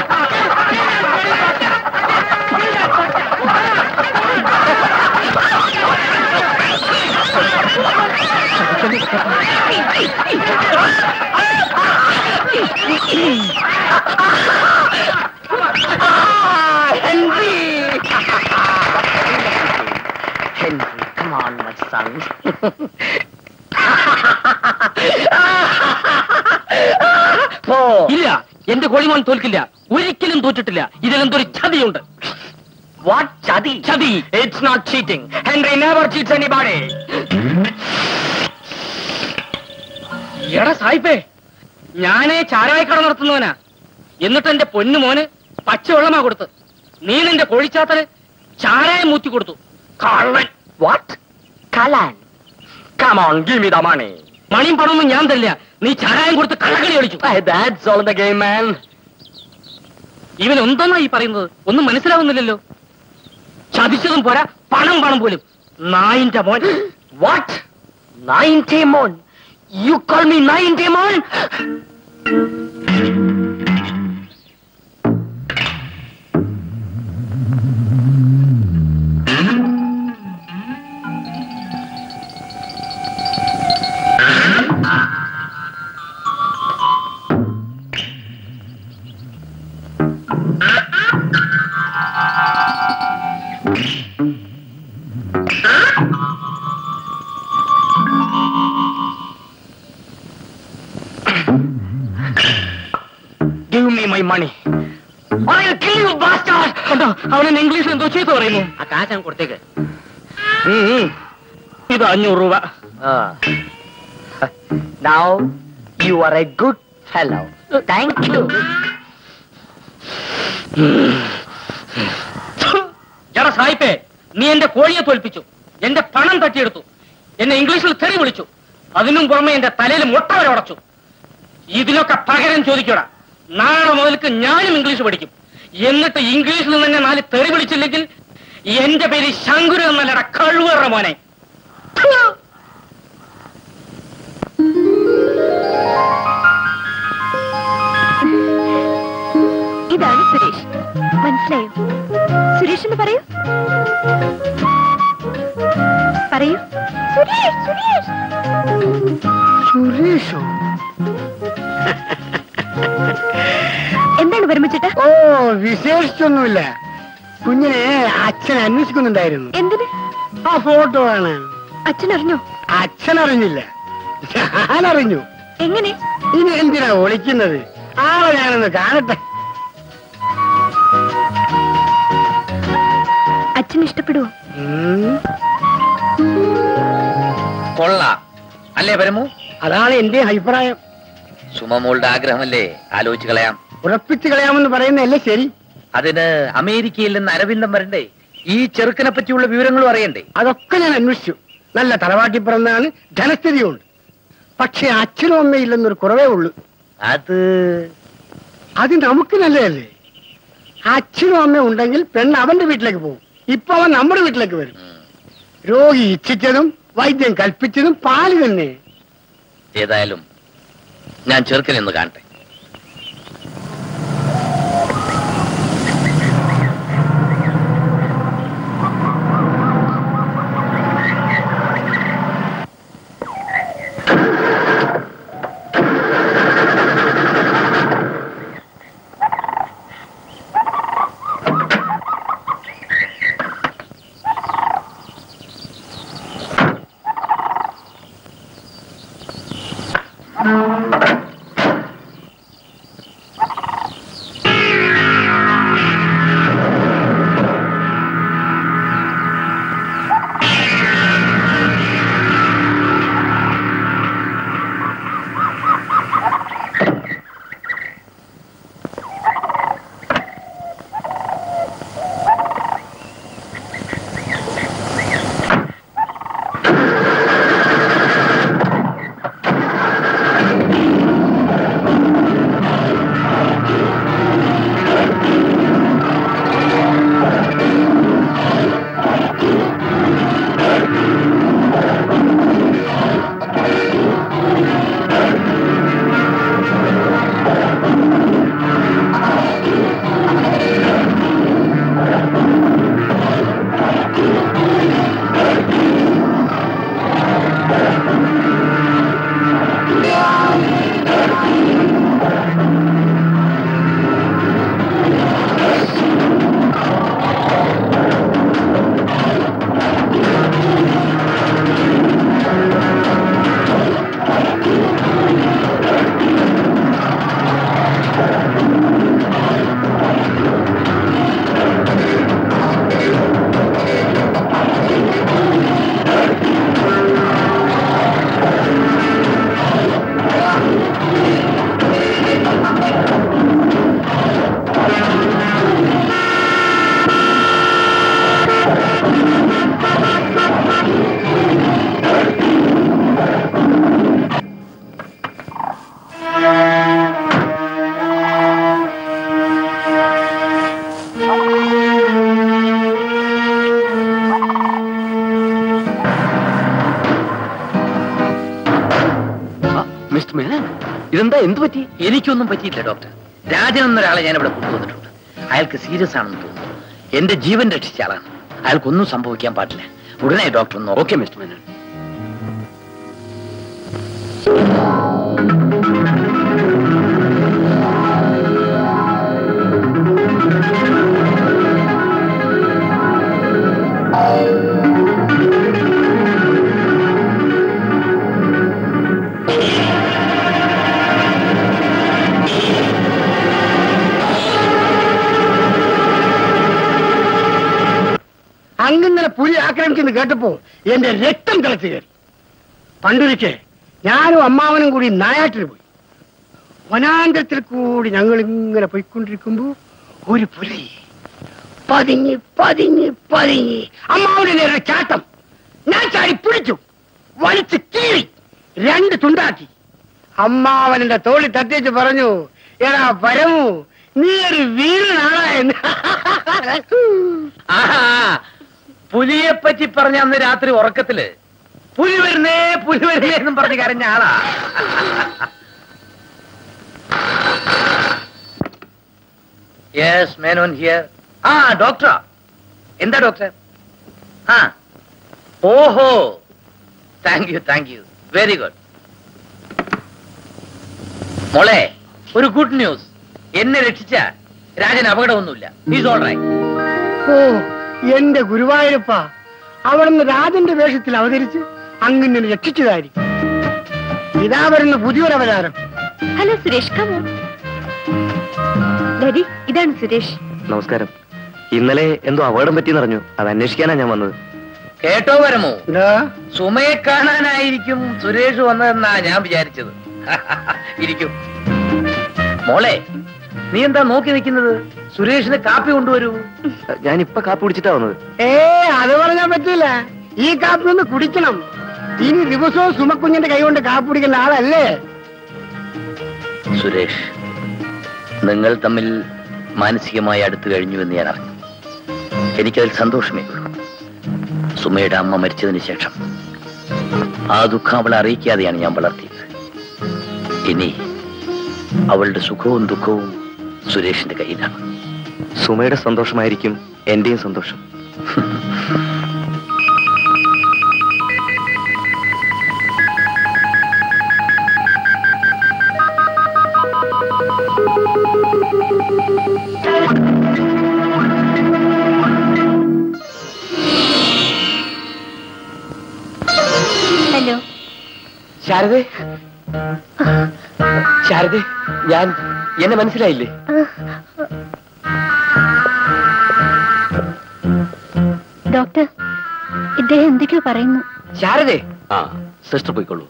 Henry! Henry, come on, my son. ഇല്ല എന്റെ കോഴിമോൻ തോൽക്കില്ല ഒരിക്കലും തോറ്റിട്ടില്ല ഇതിലെന്തൊരു ചതിയുണ്ട് വാട്ട് ചതി ചതി it's not cheating Henry never cheats anybody എടാ സായിപ്പേ ഞാനേ ചാരായക്കട നടത്തുന്നവനാ എന്നിട്ട് എന്റെ പൊന്നു മോന് പച്ചവെള്ളമാ കൊടുത്ത് നീ നിന്റെ കോഴിച്ചാത്തന് ചാരായം മൂത്തി കൊടുത്തു കള്ളൻ വാട്ട് കലാൻ come on give me the money മണിയും പണമൊന്നും ഞാൻ തരില്ല നീ ചാരായം കൊടുത്ത് കള്ളക്കളി കളിച്ചു that's all the game man ഇവൻ എന്തെന്നാ ഈ പറയുന്നത് ഒന്നും മനസ്സിലാവുന്നില്ലല്ലോ ചതിച്ചതും പോരാ പണം പണം പോലും നായിന്റെ മോൻ വാട്ട് നയൻറ്റി മോൻ യു കോൾ മീ നയൻറ്റി മോൻ ഗിവ് മീ മൈ മണി കണ്ടോ അവൻ ഇംഗ്ലീഷിൽ എന്തോ ചെയ്തു പറയുന്നു ആ കാശ് അങ്ങ് കൊടുത്തേക്ക് ഉം, ഉം. ഇത് അഞ്ഞൂറ് രൂപ now you are a good fellow thank you എടാ സായിപ്പേ നീ എന്റെ കോഴിയെ തോൽപ്പിച്ചു എന്റെ പണം തട്ടിയെടുത്തു എന്നെ ഇംഗ്ലീഷിൽ തെറി വിളിച്ചു അതിനും പുറമെ എന്റെ തലയിൽ മുട്ട വരെ ഉടച്ചു ഇതിനൊക്കെ പകരം ചോദിക്കടാ നാളെ മുതൽക്ക് ഞാനും ഇംഗ്ലീഷ് പഠിക്കും എന്നിട്ട് ഇംഗ്ലീഷിൽ നിന്ന് തന്നെ നാല് തെറി വിളിച്ചില്ലെങ്കിൽ എന്റെ പേര് ശങ്കുരു എന്നല്ലട കഴിവേറ മോനെ ഇതാണ് സുരേഷ് മനസ്സിലായോ സുരേഷ് എന്ന് പറയൂ പറയൂ സുരേഷ് സുരേഷ് സുരേഷോ എന്താണ് വരുമ്പച്ചേട്ടാ ഓ വിശേഷിച്ചൊന്നുമില്ല കുഞ്ഞിനെ അച്ഛൻ അന്വേഷിക്കുന്നുണ്ടായിരുന്നു എന്തിന് ആ ഫോട്ടോ ആണ് അച്ഛൻ അറിഞ്ഞോ അച്ഛൻ അറിഞ്ഞില്ല ഞാൻ അറിഞ്ഞു എങ്ങനെ ഇനി എന്തിനാ ഒളിക്കുന്നത് ആളെ ഞാനൊന്ന് കാണട്ടെ അച്ഛൻ ഇഷ്ടപ്പെടുവോ ഉം, കൊള്ളാം അല്ലേ പരമു അതാണ് എന്റെ അഭിപ്രായം സുമമോളുടെ ആഗ്രഹമല്ലേ ആലോചിച്ച് കളയാം ഉറപ്പിച്ചു കളയാമെന്ന് പറയുന്നതല്ലേ ശരി അതിന് അമേരിക്കയിൽ നിന്ന് അരവിന്ദം വരണ്ടേ ഈ ചെറുക്കനെ പറ്റിയുള്ള വിവരങ്ങളും അറിയണ്ടേ അതൊക്കെ ഞാൻ അന്വേഷിച്ചു നല്ല തറവാട്ടി പിറന്നാണ് ധനസ്ഥിതിയുണ്ട് പക്ഷെ അച്ഛനും അമ്മയും ഇല്ലെന്നൊരു കുറവേ ഉള്ളൂ അത് അത് നമുക്ക് നല്ലതല്ലേ അച്ഛനും അമ്മയും ഉണ്ടെങ്കിൽ പെണ്ണ് അവന്റെ വീട്ടിലേക്ക് പോകും ഇപ്പൊ അവൻ നമ്മുടെ വീട്ടിലേക്ക് വരും രോഗി ഇച്ഛിച്ചതും വൈദ്യം കൽപ്പിച്ചതും പാല് തന്നെ ഏതായാലും ഞാൻ ചെറുക്കനെ ഒന്ന് കാണട്ടെ മിസ്റ്റർ മേനൻ ഇതെന്താ എന്ത് പറ്റി എനിക്കൊന്നും പറ്റിയില്ല ഡോക്ടർ രാജൻ എന്നൊരാളെ ഞാൻ ഇവിടെ കൊണ്ടുവന്നിട്ടുണ്ട് അയാൾക്ക് സീരിയസ് ആണെന്ന് തോന്നുന്നു എന്റെ ജീവൻ രക്ഷിച്ച ആളാണ് അയാൾക്കൊന്നും സംഭവിക്കാൻ പാടില്ല ഉടനെ ഡോക്ടർ ഒന്ന് ഓക്കെ മിസ്റ്റർ മേനൻ അങ്ങനെ പുലി ആക്രമിക്കുന്നു കേട്ടപ്പോ എന്റെ രക്തം തിളച്ചു കയറി പണ്ടൊരിക്കെ ഞാനും അമ്മാവനും കൂടി നായാട്ടിന് പോയി വനാന്തരത്തിൽ കൂടി ഞങ്ങൾ ഇങ്ങനെ പോയിക്കൊണ്ടിരിക്കുമ്പോ ഒരു പുലി പതിഞ്ഞ് പതിഞ്ഞ് പതിഞ്ഞ് അമ്മാവന്റെ നേരെ ചാട്ടം ഞാൻ ചാടി പിടിച്ചു വലിച്ച് കീറി രണ്ട് തുണ്ടാക്കി അമ്മാവനെന്റെ തോളി തട്ടിച്ച് പറഞ്ഞു എടാ പരമു നീ ഒരു വീരനാണാ എന്ന് ആഹാ പുലിയെ പറ്റി പറഞ്ഞ അന്ന് രാത്രി ഉറക്കത്തില് പുലി വരുന്നേ പുലി വരുന്നേ എന്നും പറഞ്ഞ് കരഞ്ഞ ആളാ യെസ് മേനോൻ ഹിയർ ആ ഡോക്ടറാ എന്താ ഡോക്ടർ ആ ഓഹോ thank you thank you very good മോളെ ഒരു ഗുഡ് ന്യൂസ് എന്നെ രക്ഷിച്ച രാജന് അപകടമൊന്നുമില്ല ഈസ് ഓൾ റൈറ്റ് ഓ എന്റെ ഗുരുവായൂരപ്പ അവിടുന്ന് രാജന്റെ വേഷത്തിൽ അവതരിച്ച് അങ്ങനെ രക്ഷിച്ചതായിരിക്കും ഇതാ വരുന്ന പുതിയൊരു അവതാരം ഹലോ സുരേഷ് കമോ ഡാഡി ഇതാണ് സുരേഷ് നമസ്കാരം ഇന്നലെ എന്തോ അപകടം പറ്റിയെന്നറിഞ്ഞു അത് അന്വേഷിക്കാനാ ഞാൻ വന്നത് കേട്ടോ വരമോ എന്താ സുമയെ കാണാനായിരിക്കും സുരേഷ് വന്നതെന്നാ ഞാൻ വിചാരിച്ചത് ഇരിക്കും മോളെ നീ എന്താ നോക്കി നിൽക്കുന്നത് സുരേഷിന് കാപ്പി കൊണ്ടുവരൂ ഞാൻ ഇപ്പൊ കാപ്പി കുടിച്ചിട്ടാ വന്നത് ഏ അത് പറഞ്ഞാൻ പറ്റൂല ഈ കാപ്പി ഒന്ന് കുടിക്കണം ഇനി ദിവസവും സുമക്കുഞ്ഞിന്റെ കൈ കൊണ്ട് കാപ്പി കുടിക്കുന്ന ആളല്ലേ സുരേഷ് നിങ്ങൾ തമ്മിൽ മാനസികമായി അടുത്തു കഴിഞ്ഞു എന്ന് ഞാൻ അറിഞ്ഞു എനിക്കതിൽ സന്തോഷമേ ഉള്ളൂ സുമയുടെ അമ്മ മരിച്ചതിന് ശേഷം ആ ദുഃഖം അവളെ അറിയിക്കാതെയാണ് ഞാൻ വളർത്തിയത് ഇനി അവളുടെ സുഖവും ദുഃഖവും സുരേഷിന്റെ കയ്യിലാണ് സുമയുടെ സന്തോഷമായിരിക്കും എന്റെയും സന്തോഷം ഹലോ ശാരദേ ശാരദേ ഞാൻ എന്നെ മനസ്സിലായില്ലേ ഡോക്ടർ ഇദ്ദേഹം എന്തൊക്കെയോ പറയുന്നു ശാരദേ ആ സിസ്റ്റർ പോയിക്കോളൂ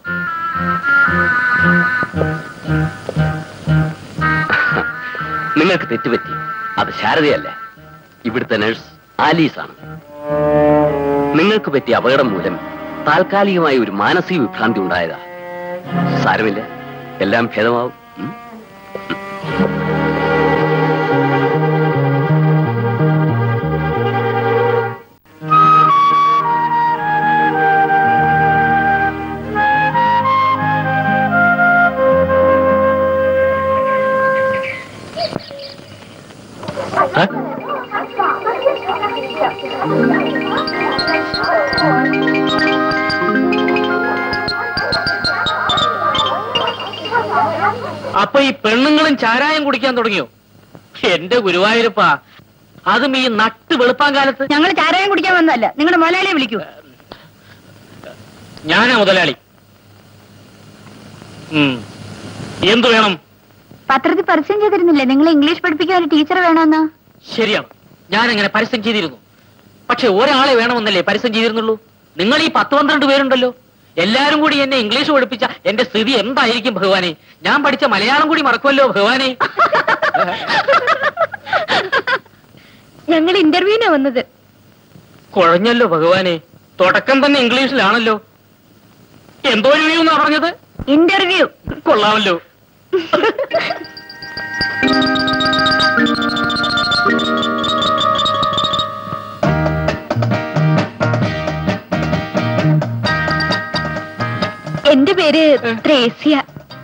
നിങ്ങൾക്ക് തെറ്റുപറ്റി അത് ശാരദയല്ല ഇവിടുത്തെ നഴ്സ് ആലീസ് ആണ് നിങ്ങൾക്ക് പറ്റിയ അപകടം മൂലം താൽക്കാലികമായ ഒരു മാനസിക വിഭ്രാന്തി ഉണ്ടായതാ സാരമില്ല എല്ലാം ഭേദമാവും ഉം? ആ? അപ്പൊ ഈ പെണ്ണുങ്ങളും ചാരായം കുടിക്കാൻ തുടങ്ങിയോ എന്റെ ഗുരുവായൂരപ്പ അതും ഈ നട്ട് വെളുപ്പാൻ കാലത്ത് ഞങ്ങൾ ചാരായം കുടിക്കാൻ വന്നതല്ല നിങ്ങളുടെ മുതലാളിയെ വിളിക്കൂ ഞാനാ മുതലാളി ഉം. എന്തു വേണം പത്രത്തിൽ പരസ്യം ചെയ്തിരുന്നില്ലേ നിങ്ങൾ ഇംഗ്ലീഷ് പഠിപ്പിക്കാൻ ഒരു ടീച്ചർ വേണമെന്ന് ശരിയാണ് ഞാൻ അങ്ങനെ പരസ്യം ചെയ്തിരുന്നു പക്ഷെ ഒരാളെ വേണമെന്നല്ലേ പരസ്യം ചെയ്തിരുന്നുള്ളൂ നിങ്ങൾ ഈ പത്ത് പന്ത്രണ്ട് പേരുണ്ടല്ലോ എല്ലാരും കൂടി എന്നെ ഇംഗ്ലീഷ് പഠിപ്പിച്ച എന്റെ സ്ഥിതി എന്തായിരിക്കും ഭഗവാനെ ഞാൻ പഠിച്ച മലയാളം കൂടി മറക്കുമല്ലോ ഭഗവാനെ ഞങ്ങൾ ഇന്റർവ്യൂവിനാ വന്നത് കുഴഞ്ഞല്ലോ ഭഗവാനെ തുടക്കം തന്നെ ഇംഗ്ലീഷിലാണല്ലോ എന്തോ എന്നാ പറഞ്ഞത് ഇന്റർവ്യൂ കൊള്ളാമല്ലോ എന്റെ പേര് ത്രേസ്യ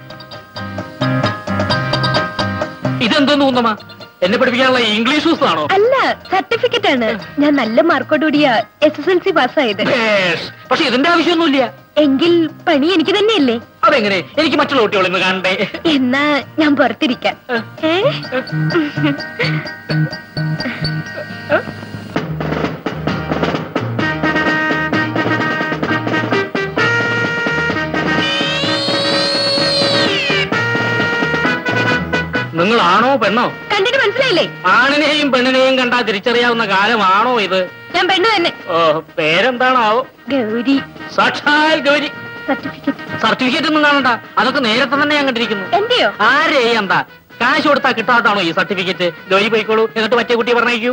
ഇതെന്തോന്ന് ഊന്നമ്മ എന്നെ പഠിപ്പിക്കാനുള്ള ഇംഗ്ലീഷ് ദിവസമാണോ അല്ല സർട്ടിഫിക്കറ്റ് ആണ് ഞാൻ നല്ല മാർക്കോടുകൂടിയ എസ് എസ് എൽ സി പാസ്സായത് ഭേഷ്. പക്ഷെ ഇതിന്റെ ആവശ്യമൊന്നുമില്ല എങ്കിൽ പണി എനിക്ക് തന്നെയല്ലേ അതെങ്ങനെ എനിക്ക് മറ്റുള്ള കുട്ടികളൊന്ന് കാണണ്ടേ എന്നാ ഞാൻ പുറത്തിരിക്കാം ഏ നിങ്ങളാണോ പെണ്ണോ കണ്ടിട്ട് മനസ്സിലായില്ലേ ആണിനെയും പെണ്ണിനെയും കണ്ടാ തിരിച്ചറിയാവുന്ന കാലമാണോ ഇത് ഞാൻ പെണ്ണ് തന്നെ ഓ പേരെന്താണാവോ ഗൗരി സാക്ഷാൽ ഗൗരി സർട്ടിഫിക്കറ്റ് സർട്ടിഫിക്കറ്റ് ഒന്നും കാണണ്ട അതൊക്കെ നേരത്തെ തന്നെ ഞാൻ കണ്ടിരിക്കുന്നു എന്റെയോ ആരെ എന്താ കാശ് കൊടുത്താ കിട്ടാത്താണോ ഈ സർട്ടിഫിക്കറ്റ് ഗൗരി പോയിക്കോളൂ എന്നിട്ട് മറ്റേ കുട്ടിയെ പറഞ്ഞേക്കൂ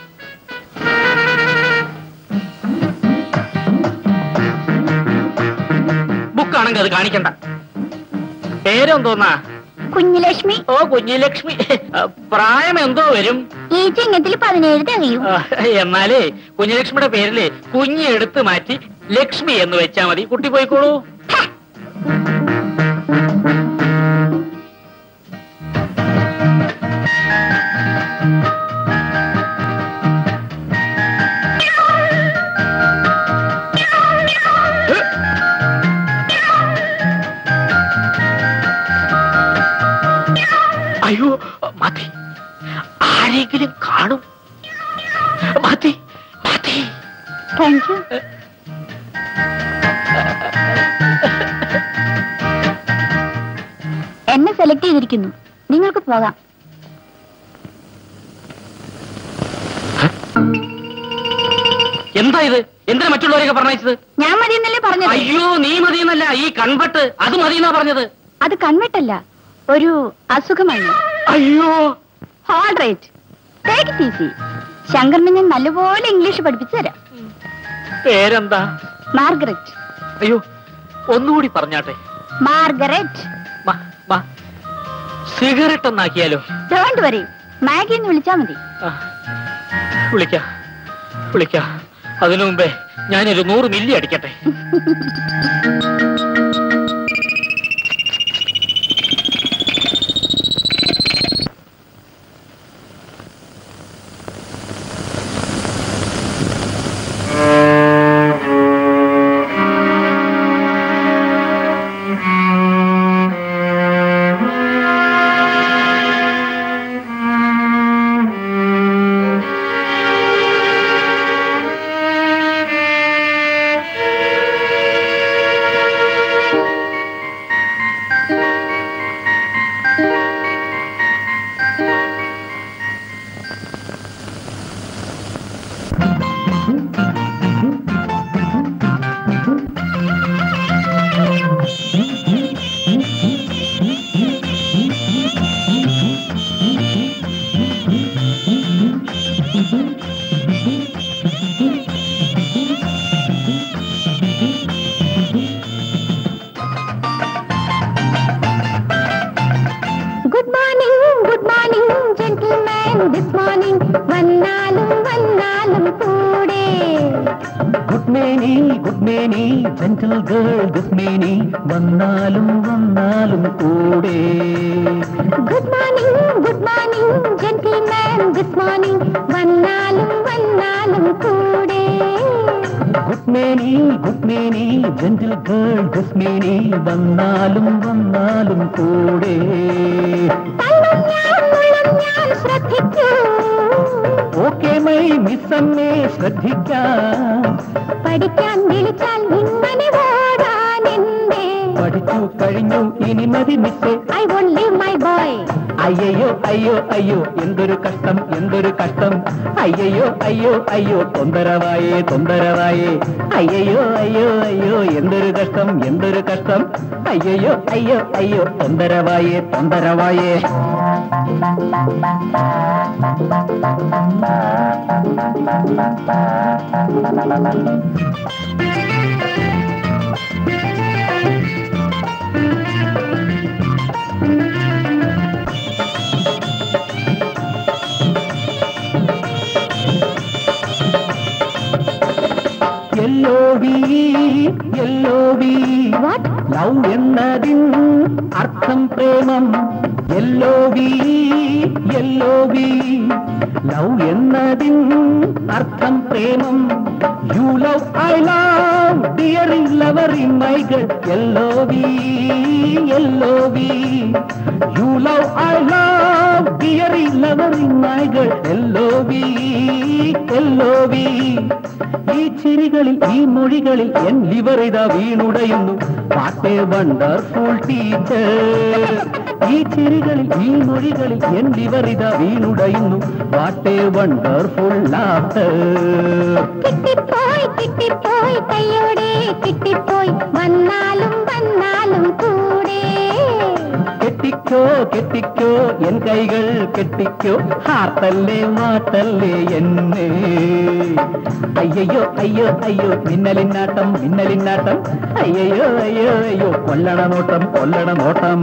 ബുക്കാണെങ്കിൽ അത് കാണിക്കണ്ട പേരെന്തോന്നാ കുഞ്ഞുലക്ഷ്മി ഓ കുഞ്ഞിലക്ഷ്മി പ്രായം എന്തോ വരും ഈ ചിങ്ങത്തിൽ പതിനേഴ് തികയും ആ, എന്നാലേ കുഞ്ഞലക്ഷ്മിയുടെ പേരില് കുഞ്ഞ് എടുത്ത് മാറ്റി ലക്ഷ്മി എന്ന് വെച്ചാ മതി കുട്ടി പോയിക്കോളൂ അയ്യോ മതി ആരെങ്കിലും കാണും മതി മതി താങ്ക് യു എന്നെ സെലക്ട് ചെയ്തിരിക്കുന്നു നിങ്ങൾക്ക് പോകാം എന്താ ഇത് എന്തിനാ മറ്റുള്ളവരെയൊക്കെ പറഞ്ഞത് ഞാൻ മതി എന്നല്ലേ പറഞ്ഞത് അയ്യോ നീ മതിയെന്നല്ല ഈ കൺവെട്ട് അത് മതിയെന്നാ പറഞ്ഞത് അത് കൺവെട്ടല്ല ഒരു അസുഖമാണ് അയ്യോ heart rate take it easy ശങ്കറിനെ ഞാൻ നല്ലപോലെ ഇംഗ്ലീഷ് പഠിപ്പിച്ചു തരാം പേരെന്താ മാർഗരറ്റ് അയ്യോ ഒന്നുകൂടി പറഞ്ഞാട്ടെ മാർഗരറ്റ് മാ, മാ. സിഗരറ്റ് ഒന്നാക്കിയാലോ ഡോണ്ട് വരി മാഗി എന്ന് വിളിച്ചാ മതി ആ, വിളിക്കാം വിളിക്കാം അതിനു മുമ്പേ ഞാനൊരു നൂറ് മില്ലി അടിക്കട്ടെ good morning good morning gentleman this morning വന്നാലും വന്നാലും കൂടെ ഗുഡ് മേനി ഗുഡ് മേനി ജെന്റിൽ ഗേൾ ഗുഡ് മേനി വന്നാലും വന്നാലും കൂടെ good morning good morning gentleman this morning വന്നാലും വന്നാലും കൂടെ ഗുഡ് മേനി ഗുഡ് മേനി ജെന്റിൽ ഗേൾ ഗുഡ് മേനി വന്നാലും വന്നാലും കൂടെ തള്ളും ഞാൻ മുള്ളും ഞാൻ ശ്രദ്ധിക്കൂ ഓക്കെ മൈ മിസ്സമ്മേ ശ്രദ്ധിക്കാം പഠിക്കാൻ വിളിച്ചാൽ ഇങ്ങനെ ഓടാൻ എന്തേ പഠിച്ചു കഴിഞ്ഞു ഇനി മതി മിസ്സേ I won't leave my boy അയ്യയ്യോ അയ്യോ അയ്യോ എന്തൊരു കഷ്ടം എന്തൊരു കഷ്ടം അയ്യയ്യോ അയ്യോ അയ്യോ തൊന്തരവായേ തൊന്തരവായേ അയ്യയ്യോ അയ്യോ അയ്യോ എന്തൊരു കഷ്ടം എന്തൊരു കഷ്ടം അയ്യയ്യോ അയ്യോ അയ്യോ തൊന്തരവായേ തൊന്തരവായേ എല്ലോ വി എല്ലോ വി ലവ് എന്നതിൻ അർത്ഥം പ്രേമം എല്ലോ വി എല്ലോ വി ലവ് എന്നതിൻ അർത്ഥം പ്രേമം you love I love dear in lover in my girl hello we hello we you love I love dear in lover in my girl hello we hello V ഈ ചിരികളിൽ ഈ മൊഴികളിൽ N liver ഇതാ വീണുടയുന്നു പാട്ടേ wonderful teacher ഈ ചിരികളിൽ ഈ മൊഴികളിൽ N liver ഇതാ വീണുടയുന്നു പാട്ടേ wonderful laughter കിട്ടിപ്പോയി കിട്ടിപ്പോയി കയ്യോടെ കിട്ടിപ്പോയി വന്നാലും വന്നാലും കൂടെ കെട്ടിക്കോ കെട്ടിക്കോ എൻ കൈകൾ കെട്ടിക്കോ ഹാർത്തല്ലേ മാട്ടല്ലേ എന്നെ അയ്യയ്യോ അയ്യോ അയ്യോ മിന്നലിന്നാട്ടം മിന്നലിന്നാട്ടം അയ്യയ്യോ അയ്യോ അയ്യോ കൊല്ലണ നോട്ടം കൊല്ലണ നോട്ടം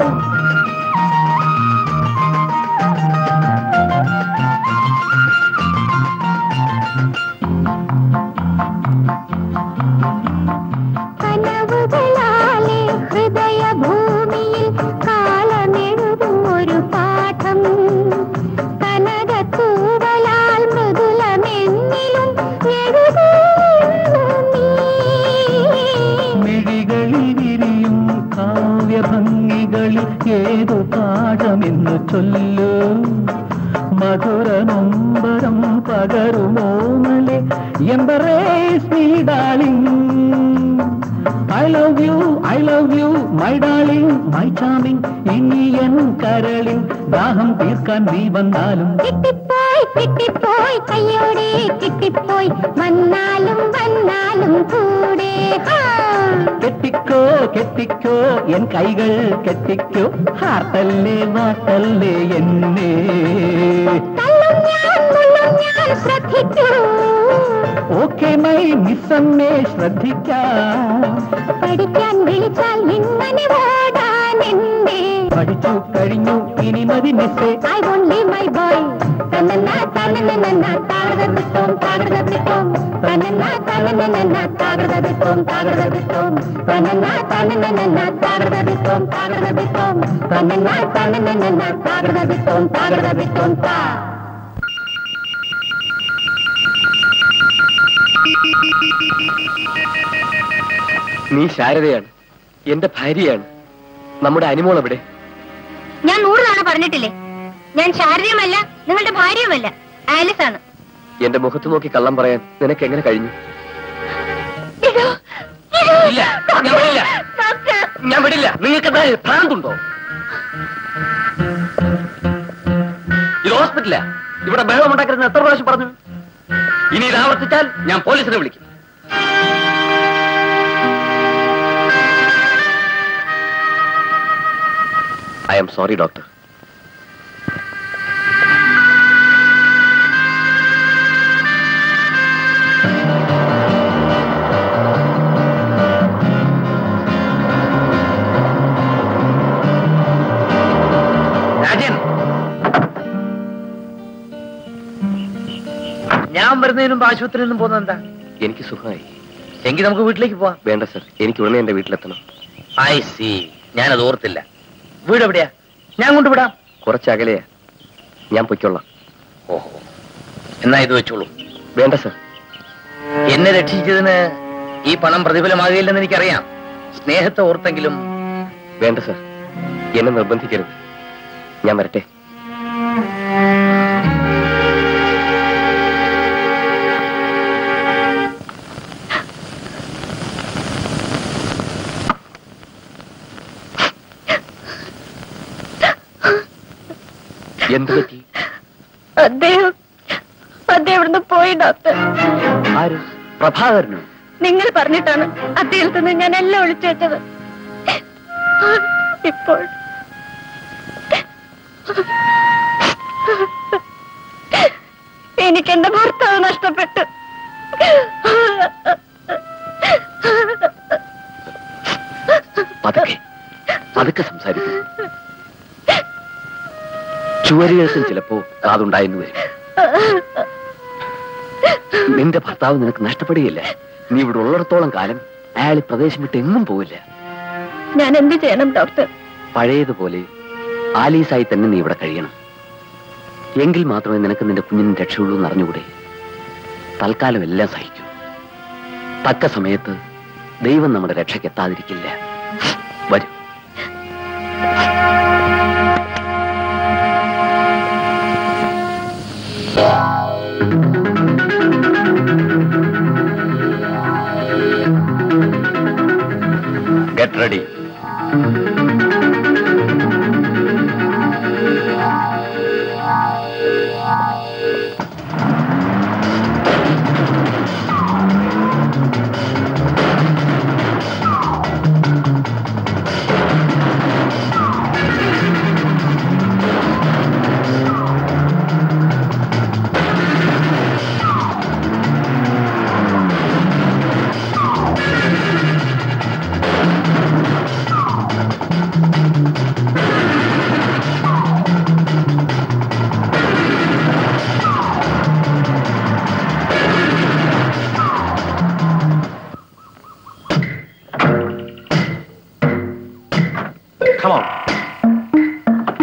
കനവുകളാലെ ഹൃദയഭൂമിയിൽ കാലമെഴുതും ഒരു പാഠം കനകത്തൂവലാൽ മൃദുലമെന്നിലും എഴുതിയിരുന്നു നീ മിഴികളിൽ വിരിയും കാവ്യഭംഗികളിൽ ഏതു പാഠമെന്ന് ചൊല്ലു മധുരനൊമ്പരം പകരുമോമലെ embrace me darling I love you I love you my darling my charming ഇനി എൻ കരളിൽ ദാഹം തീർക്കാൻ നീ വന്നാലും കിട്ടിപ്പോയി കിട്ടിപ്പോയി കയ്യോടെ കിട്ടിപ്പോയി വന്നാലും വന്നാലും കൂടെ ഹാ. കെട്ടിക്കോ കെട്ടിക്കോ എൻ കൈകൾ കെട്ടിക്കോ ഹാർട്ടല്ലേ വാട്ടല്ലേ എന്നെ തള്ളും ഞാൻ മുള്ളും ഞാൻ ശ്രദ്ധിക്കൂ ഓക്കെ മൈ മിസ്സമ്മേ ശ്രദ്ധിക്കാം പഠിക്കാൻ വിളിച്ചാൽ ഇങ്ങനെ ഓടാൻ എന്തേ പഠിച്ചു കഴിഞ്ഞു ഇനി മതി മിസ്സേ I won't leave my boy. തന്നന്ന തന്നന്ന താകൃതത്തിത്തോം താകൃതത്തിത്തോം തന്നന്ന തന്നന്ന താകൃതത്തിത്തോം താകൃതത്തിത്തോം തന്നന്ന തന്നന്ന താകൃതത്തിത്തോം താകൃതത്തിത്തോം തന്നന്ന തന്നന്ന താകൃതത്തിത്തോം താകൃതത്തിത്തോം താ നീ ശാരദയാണ് എന്റെ ഭാര്യയാണ് നമ്മുടെ അനിമോൾ എവിടെ ഞാൻ നൂറ് തവണ പറഞ്ഞിട്ടില്ലേ ഞാൻ ശാരീരികമല്ല നിങ്ങളുടെ ഭാര്യയുമല്ല ആലിസ് ആണ് എന്റെ മുഖത്ത് നോക്കി കള്ളം പറയാൻ നിനക്ക് എങ്ങനെ കഴിഞ്ഞു ഇല്ല ഞാൻ വിടില്ല ഞാൻ വിടില്ല നിങ്ങൾക്ക് എന്താ ഭ്രാന്തുണ്ടോ ഇത് ഹോസ്പിറ്റലാ ഇവിടെ ബഹളം ഉണ്ടാക്കരുതെന്ന് എത്ര പ്രാവശ്യം പറഞ്ഞു ഇനി ഇത് ആവർത്തിച്ചാൽ ഞാൻ പോലീസിനെ വിളിക്കും I'm sorry doctor Rajan ഞാൻ വരുന്നതിന് മുമ്പ് ആശുപത്രിയിൽ നിന്നും പോകുന്നത് എന്താ എനിക്ക് സുഖമായി എങ്കിൽ നമുക്ക് വീട്ടിലേക്ക് പോവാം വേണ്ട സർ എനിക്ക് ഉടനെ എന്റെ വീട്ടിലെത്തണം ഐ സി ഞാനത് ഓർത്തില്ല വീട് എവിടെയാ ഞാൻ കൊണ്ടുവിടാം കുറച്ച് അകലെയാ ഞാൻ പൊയ്ക്കൊള്ളാം ഓഹോ എന്നാ ഇത് വെച്ചോളൂ വേണ്ട സർ എന്നെ രക്ഷിച്ചതിന് ഈ പണം പ്രതിഫലമാകില്ലെന്ന് എനിക്കറിയാം സ്നേഹത്തെ ഓർത്തെങ്കിലും വേണ്ട സർ എന്നെ നിർബന്ധിക്കരുത് ഞാൻ വരട്ടെ എന്ത് പറ്റി അദ്ദേഹം അദ്ദേഹം ഇവിടുന്ന് പോയി ഡോക്ടർ ആര് പ്രഭാകരനോ നിങ്ങൾ പറഞ്ഞിട്ടാണ് അദ്ദേഹത്തിൽ നിന്ന് ഞാൻ എല്ലാം ഒളിച്ചു വെച്ചത് ഇപ്പോൾ എനിക്ക് എന്റെ ഭർത്താവ് നഷ്ടപ്പെട്ടു പതുക്കെ പതുക്കെ സംസാരിക്കും ചുവരുകൾക്കും ചിലപ്പോ കാതുണ്ടായെന്ന് വരും നിന്റെ ഭർത്താവ് നിനക്ക് നഷ്ടപ്പെടുകയില്ല നീ ഇവിടെ ഉള്ളിടത്തോളം കാലം അയാൾ ഈ പ്രദേശം വിട്ട് എങ്ങും പോവില്ല ഞാൻ എന്ത് ചെയ്യണം ഡോക്ടർ പഴയതുപോലെ ആലീസായി തന്നെ നീ ഇവിടെ കഴിയണം എങ്കിൽ മാത്രമേ നിനക്ക് നിന്റെ കുഞ്ഞിന് രക്ഷയുള്ളൂ എന്ന് അറിഞ്ഞുകൂടെ തൽക്കാലം എല്ലാം സഹിക്കൂ തക്ക സമയത്ത് ദൈവം നമ്മുടെ രക്ഷയ്ക്ക് എത്താതിരിക്കില്ല വരൂ get ready Come on.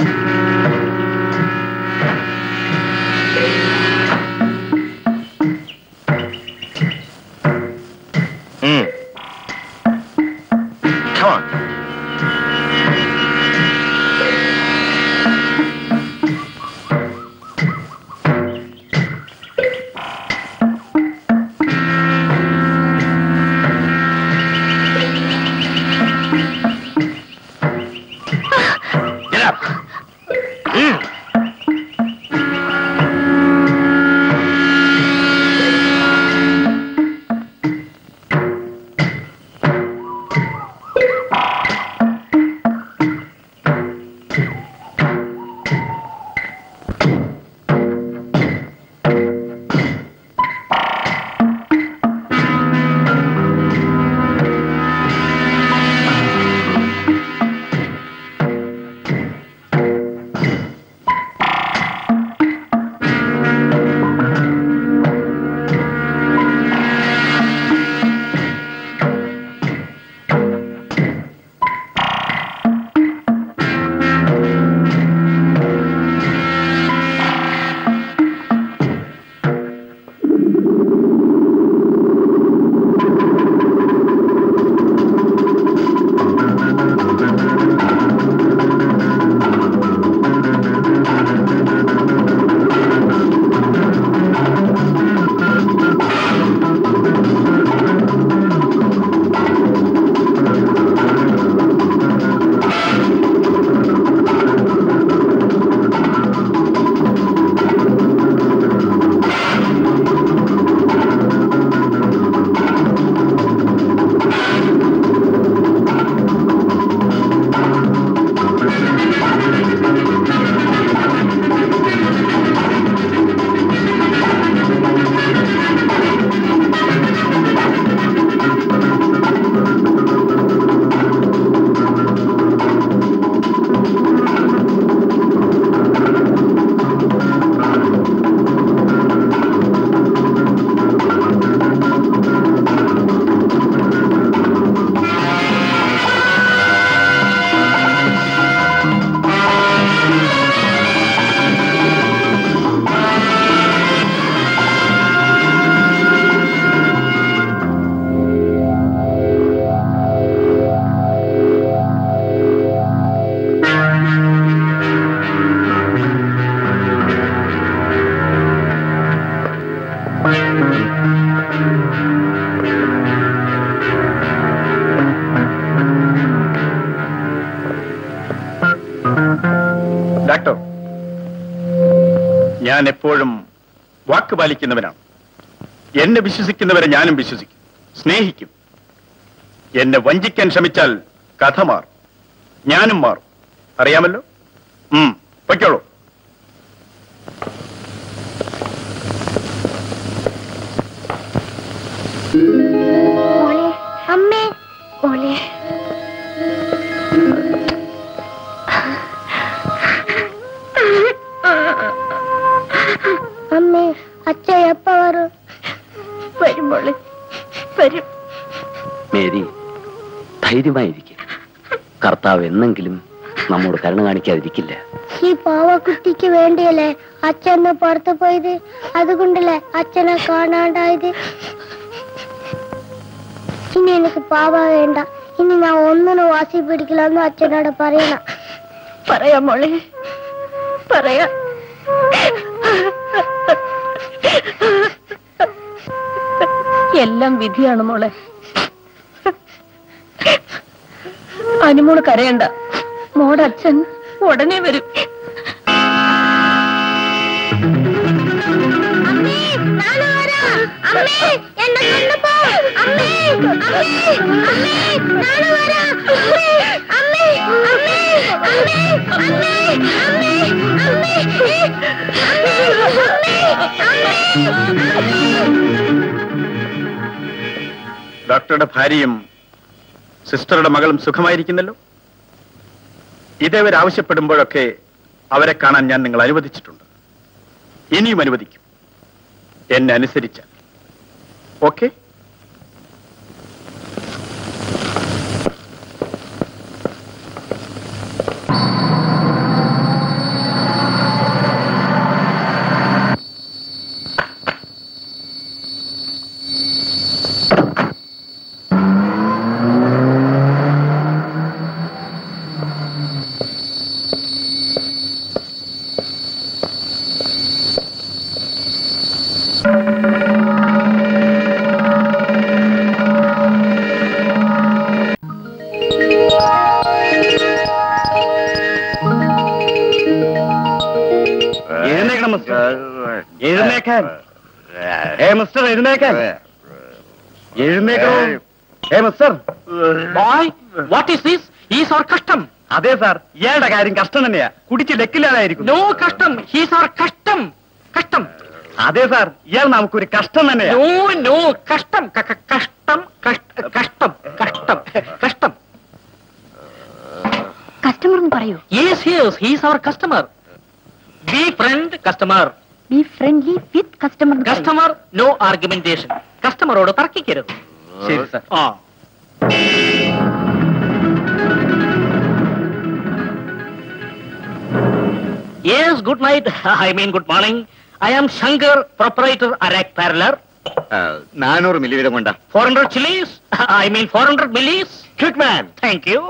Mm. Come on. Doctor ഞാൻ എപ്പോഴും വാക്ക് പാലിക്കുന്നവനാണ് എന്നെ വിശ്വസിക്കുന്നവരെ ഞാനും വിശ്വസിക്കും സ്നേഹിക്കും എന്നെ വഞ്ചിക്കാൻ ശ്രമിച്ചാൽ കഥ മാറും ഞാനും മാറും അറിയാമല്ലോ ഉം പൊയ്ക്കോളൂ മോളെ അമ്മേ മോളെ അമ്മേ അച്ഛ എപ്പ വരും വരും മോളെ വരും മേരി ധൈര്യമായിരിക്കും കർത്താവ് എന്നെങ്കിലും നമ്മോട് കരുണ കാണിക്കാതിരിക്കില്ല ഈ പാവക്കുട്ടിക്ക് വേണ്ടിയല്ലേ അച്ഛന്ന് പുറത്തു പോയത് അതുകൊണ്ടല്ലേ അച്ഛനെ കാണാണ്ടായത് ഇനി എനിക്ക് പാവ വേണ്ട ഇനി ഞാൻ ഒന്നിനും വാസി പിടിക്കില്ലെന്ന് അച്ഛനോട് പറയണം പറയാം മോളെ പറയാം എല്ലാം വിധിയാണ് മോളെ അനുമോള് കരയണ്ട മോടെ അച്ഛൻ ഉടനെ വരും അമ്മേ നാളെ വരാം അമ്മേ എന്നെ കൊണ്ടുപോ അമ്മേ അമ്മേ അമ്മേ നാളെ വരാം അമ്മേ അമ്മേ അമ്മേ അമ്മേ അമ്മേ അമ്മേ അമ്മേ ഡോക്ടറുടെ ഭാര്യയും സിസ്റ്ററുടെ മകളും സുഖമായിരിക്കുന്നല്ലോ ഇതേവർ ആവശ്യപ്പെടുമ്പോഴൊക്കെ അവരെ കാണാൻ ഞാൻ നിങ്ങൾ അനുവദിച്ചിട്ടുണ്ട് ഇനിയും അനുവദിക്കും എന്നെ അനുസരിച്ച ഓക്കെ എഴുന്നേക്കണം മിസ്റ്റർ എഴുന്നേക്കാൻ ഏ മിസ്റ്റർ എഴുന്നേക്കാൻ എഴുന്നേക്കണോ ഏ Mister boy what is this is our കഷ്ടം അതെ സാർ ഇയാളുടെ കാര്യം കഷ്ടം തന്നെയാ കുടിച്ച് ലക്കില്ലാതായിരിക്കും നോ കഷ്ടം ഹീസ് അവർ കഷ്ടം കഷ്ടം അതെ സാർ ഇയാൾ നമുക്കൊരു കഷ്ടം തന്നെയാ നോ നോ കഷ്ടം ക- ക- കഷ്ടം കഷ്ട- കഷ്ടം കഷ്ടം കഷ്ടം കസ്റ്റമർ എന്ന് പറയൂ yes yes he's our customer be friend customer be friendly with customer customer no argumentation കസ്റ്റമറോട് തർക്കിക്കരുത് ശരി സാർ ആ yes good night I mean good morning I am Shankar proprietor arrack parlour നാനൂറ് മില്ലി വീതം കൊണ്ടാ four hundred chillies I mean four hundred millis quick man thank you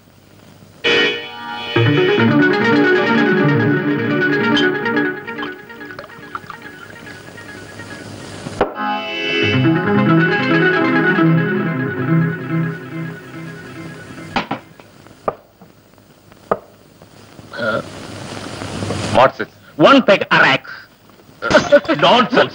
what's one peg arrack Nonsense.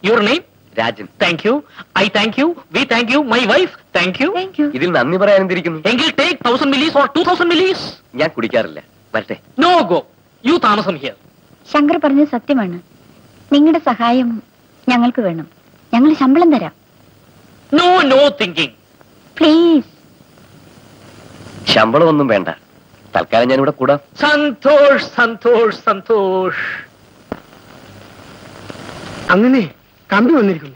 Your name Rajan thank you I thank you we thank you my wife thank you thank you ഇതിൽ നന്ദി പറയാൻ എന്തിരിക്കുന്നു എങ്കിൽ take thousand millis or two thousand millis ഞാൻ കുടിക്കാറില്ല വരട്ടെ no go you താമസം here Shankar പറഞ്ഞത് സത്യമാണ് നിങ്ങളുടെ സഹായം ഞങ്ങൾക്ക് വേണം ഞങ്ങൾ ശമ്പളം തരാം നോ നോ തിങ്കിങ് പ്ലീസ് ശമ്പളമൊന്നും വേണ്ട തൽക്കാലം ഞാനിവിടെ കൂടാം സന്തോഷ് സന്തോഷ് സന്തോഷ് അങ്ങനെ കമ്പി വന്നിരിക്കുന്നു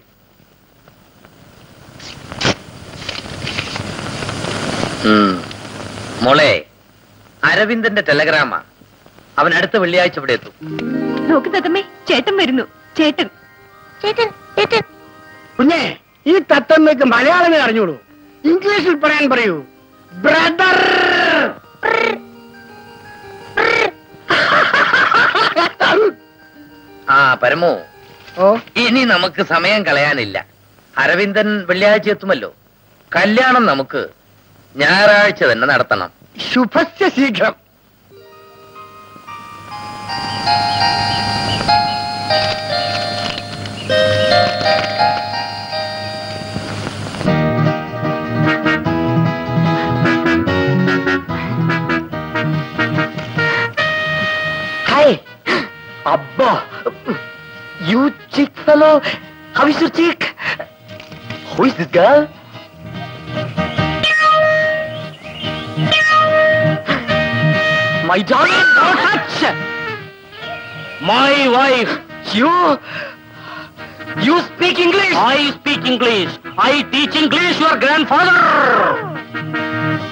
ഉം. മോളെ അരവിന്ദന്റെ ടെലഗ്രാമാ അവൻ അടുത്ത വെള്ളിയാഴ്ച ഇവിടെ എത്തും നോക്ക് തത്തമ്മേ ചേട്ടൻ വരുന്നു ചേട്ടൻ ചേട്ടൻ ചേട്ടൻ കുഞ്ഞെ ഈ തത്തമ്മയ്ക്ക് മലയാളമേ അറിഞ്ഞോളൂ ഇംഗ്ലീഷിൽ പറയാൻ പറയൂ ബ്രദർ ആ പരമോ ഓ ഇനി നമുക്ക് സമയം കളയാനില്ല അരവിന്ദൻ വെള്ളിയാഴ്ച എത്തുമല്ലോ കല്യാണം നമുക്ക് ഞായറാഴ്ച തന്നെ നടത്തണം ശുഭസ്യ ശീഘ്രം Hi. Abba. You chick fellow. How is your chick? Who is this girl? My darling, don't touch! My wife. You... You speak English? I speak English. I teach English your grandfather.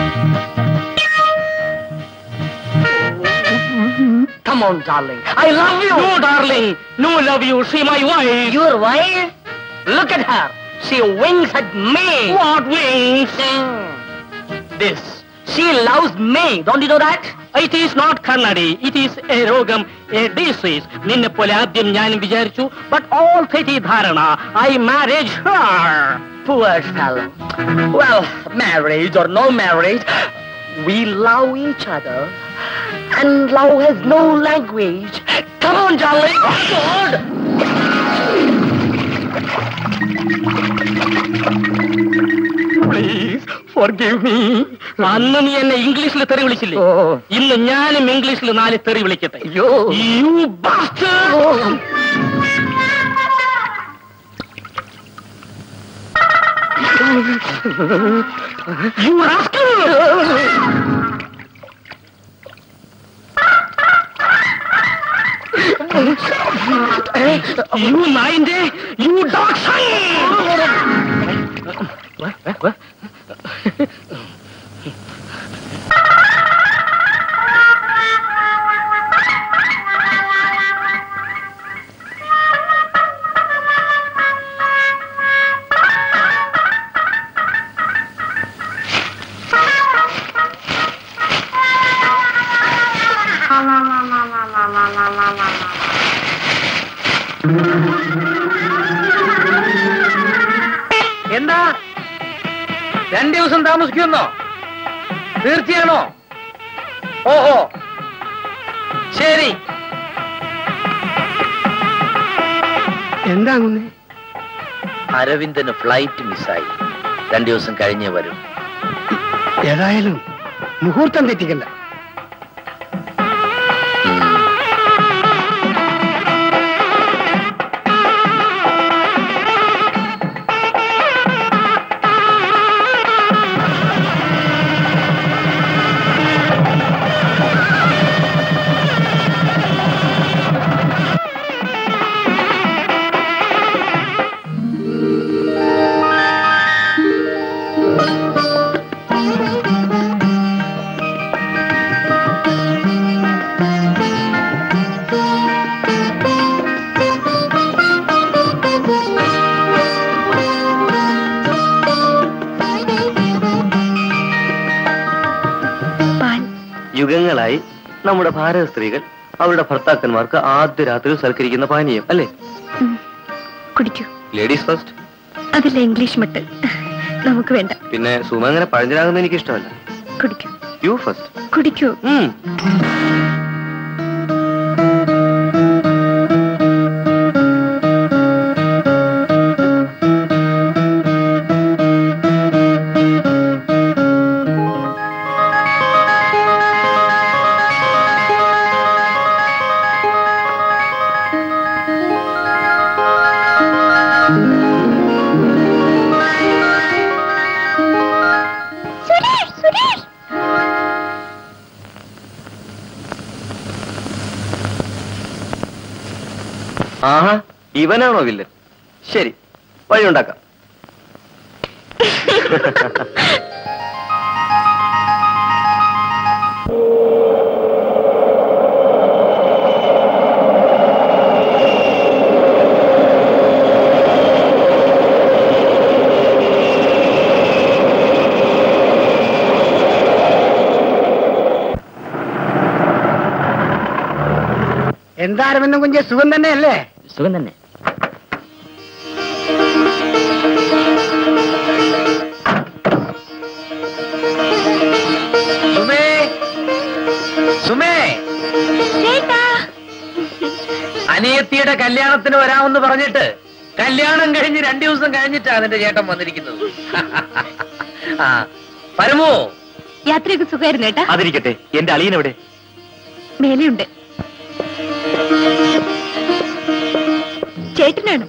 Come on, darling. I love you. No, darling. No, love you. She my wife. Your wife? Look at her. She winks at me. What wings? This. She loves me. Don't you know that? It is not Kannadi. It is a rogam, a disease. നിന്നെ പോലെ ആദ്യം ഞാനും വിചാരിച്ചു but all തെറ്റിദ്ധാരണ I marriage her. Poor fellow. Well, marriage or no marriage, we love each other. And love has no language. Come on, darling. God. Please, forgive me. അന്ന് നീ എന്നെ ഇംഗ്ലീഷിൽ തെറി വിളിച്ചില്ലേ ഇന്ന് ഞാനും ഇംഗ്ലീഷിൽ നാല് തെറി വിളിക്കട്ടെ അയ്യോ. You bastard! You rascal! You നായിന്റെ You dog son! എന്താ രണ്ടു ദിവസം താമസിക്കുന്നോ തീർച്ചയാണോ ഓഹോ ശരി എന്താ കുഞ്ഞെ അരവിന്ദന് ഫ്ലൈറ്റ് മിസ്സായി രണ്ടു ദിവസം കഴിഞ്ഞേ വരും ഏതായാലും മുഹൂർത്തം തെറ്റിക്കണ്ട യുഗങ്ങളായി നമ്മുടെ ഭാരത സ്ത്രീകൾ അവരുടെ ഭർത്താക്കന്മാർക്ക് ആദ്യ രാത്രി സൽക്കരിക്കുന്ന പാനീയം അല്ലേ കുടിക്കൂ ലേഡീസ് ഫസ്റ്റ് അതില്ല ഇംഗ്ലീഷ് മട്ട് നമുക്ക് വേണ്ട പിന്നെ സുമ അങ്ങനെ പഴഞ്ചനാകുന്ന എനിക്ക് ഇഷ്ടമല്ല കുടിക്കൂ യു ഫസ്റ്റ് കുടിക്കൂ ആഹാ ഇവനാണോ വില്ലൻ ശരി വഴിയുണ്ടാക്കാം എന്താരമെന്നും കുഞ്ഞെ സുഖം തന്നെയല്ലേ സുഖം തന്നെ സുമേ സുമേ അനിയത്തിയുടെ കല്യാണത്തിന് വരാമെന്ന് പറഞ്ഞിട്ട് കല്യാണം കഴിഞ്ഞ് രണ്ടു ദിവസം കഴിഞ്ഞിട്ടാ നിന്റെ ചേട്ടൻ വന്നിരിക്കുന്നത് ആ പരമോ യാത്രയൊക്കെ സുഖമായിരുന്നു ഏട്ടാ അതിരിക്കട്ടെ എന്റെ അളിയനെവിടെ മേലെയുണ്ട് ചേട്ടനാണ്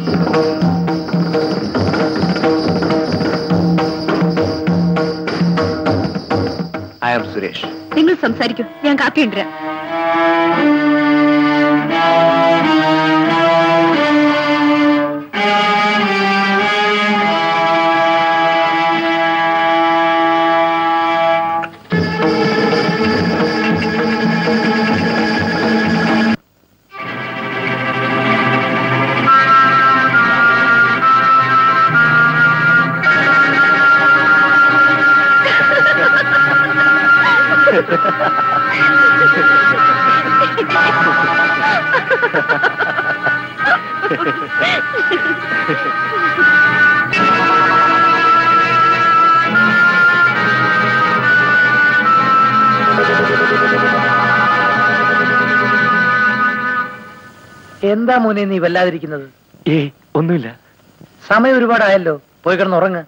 ഐ ആം സുരേഷ് നിങ്ങൾ സംസാരിക്കൂ ഞാൻ കാപ്പി കൊണ്ടുവരാം എന്താ മോനെ നീ വല്ലാതിരിക്കുന്നത് ഏ ഒന്നുമില്ല സമയം ഒരുപാടായല്ലോ പോയി കിടന്ന് ഉറങ്ങ്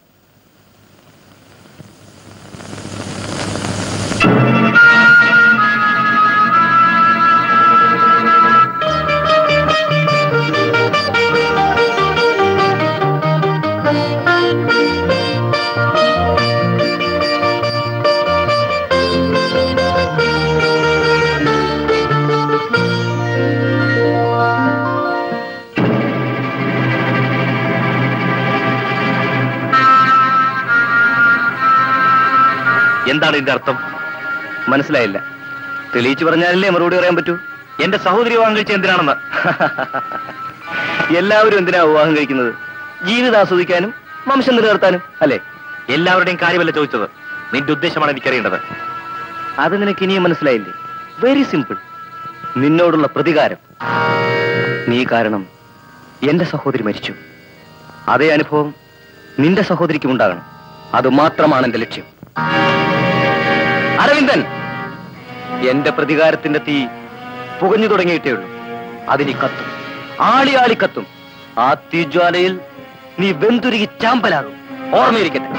എന്താണ് ഇതിന്റെ അർത്ഥം മനസ്സിലായില്ല തെളിയിച്ചു പറഞ്ഞാലല്ലേ മറുപടി പറയാൻ പറ്റൂ എന്റെ സഹോദരി വിവാഹം കഴിച്ച എന്തിനാണെന്ന് എല്ലാവരും എന്തിനാ വിവാഹം കഴിക്കുന്നത് ജീവിതം ആസ്വദിക്കാനും വംശം നിലനിർത്താനും അല്ലേ എല്ലാവരുടെയും കാര്യമല്ല ചോദിച്ചത് നിന്റെ ഉദ്ദേശമാണ് എനിക്കറിയേണ്ടത് അത് നിനക്ക് ഇനിയും മനസ്സിലായില്ലേ വെരി സിമ്പിൾ നിന്നോടുള്ള പ്രതികാരം നീ കാരണം എന്റെ സഹോദരി മരിച്ചു അതേ അനുഭവം നിന്റെ സഹോദരിക്കും ഉണ്ടാകണം അത് മാത്രമാണ് എന്റെ ലക്ഷ്യം അരവിന്ദൻ എന്റെ പ്രതികാരത്തിന്റെ തീ പുകഞ്ഞു തുടങ്ങിയിട്ടേ ഉള്ളൂ അതിനി കത്തും ആളി ആളി കത്തും ആ തീജ്വാലയിൽ നീ വെന്തുരുകി ചാമ്പലാകും ഓർമ്മയിരിക്കട്ടെ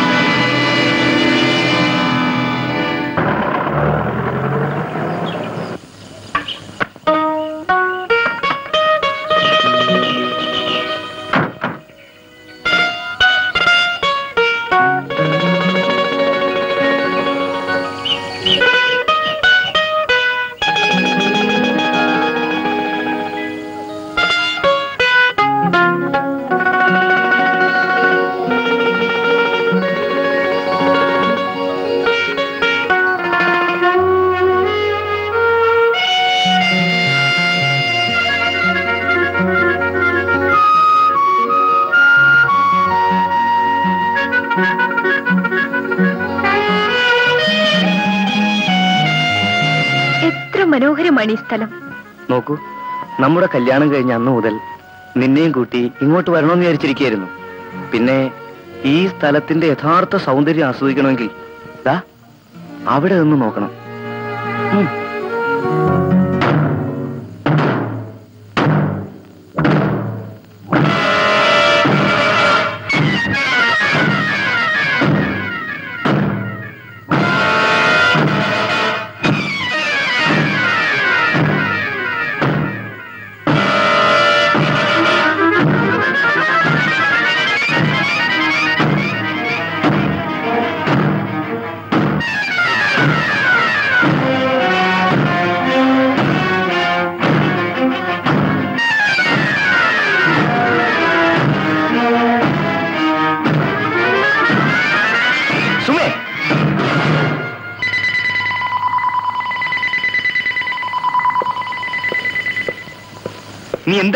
എത്ര മനോഹരമാണ് ഈ സ്ഥലം നോക്കൂ നമ്മുടെ കല്യാണം കഴിഞ്ഞ അന്ന് മുതൽ നിന്നെയും കൂട്ടി ഇങ്ങോട്ട് വരണമെന്ന് വിചാരിച്ചിരിക്കുകയായിരുന്നു പിന്നെ ഈ സ്ഥലത്തിന്റെ യഥാർത്ഥ സൗന്ദര്യം ആസ്വദിക്കണമെങ്കിൽ ദാ അവിടെ നിന്ന് നോക്കണം ഉം.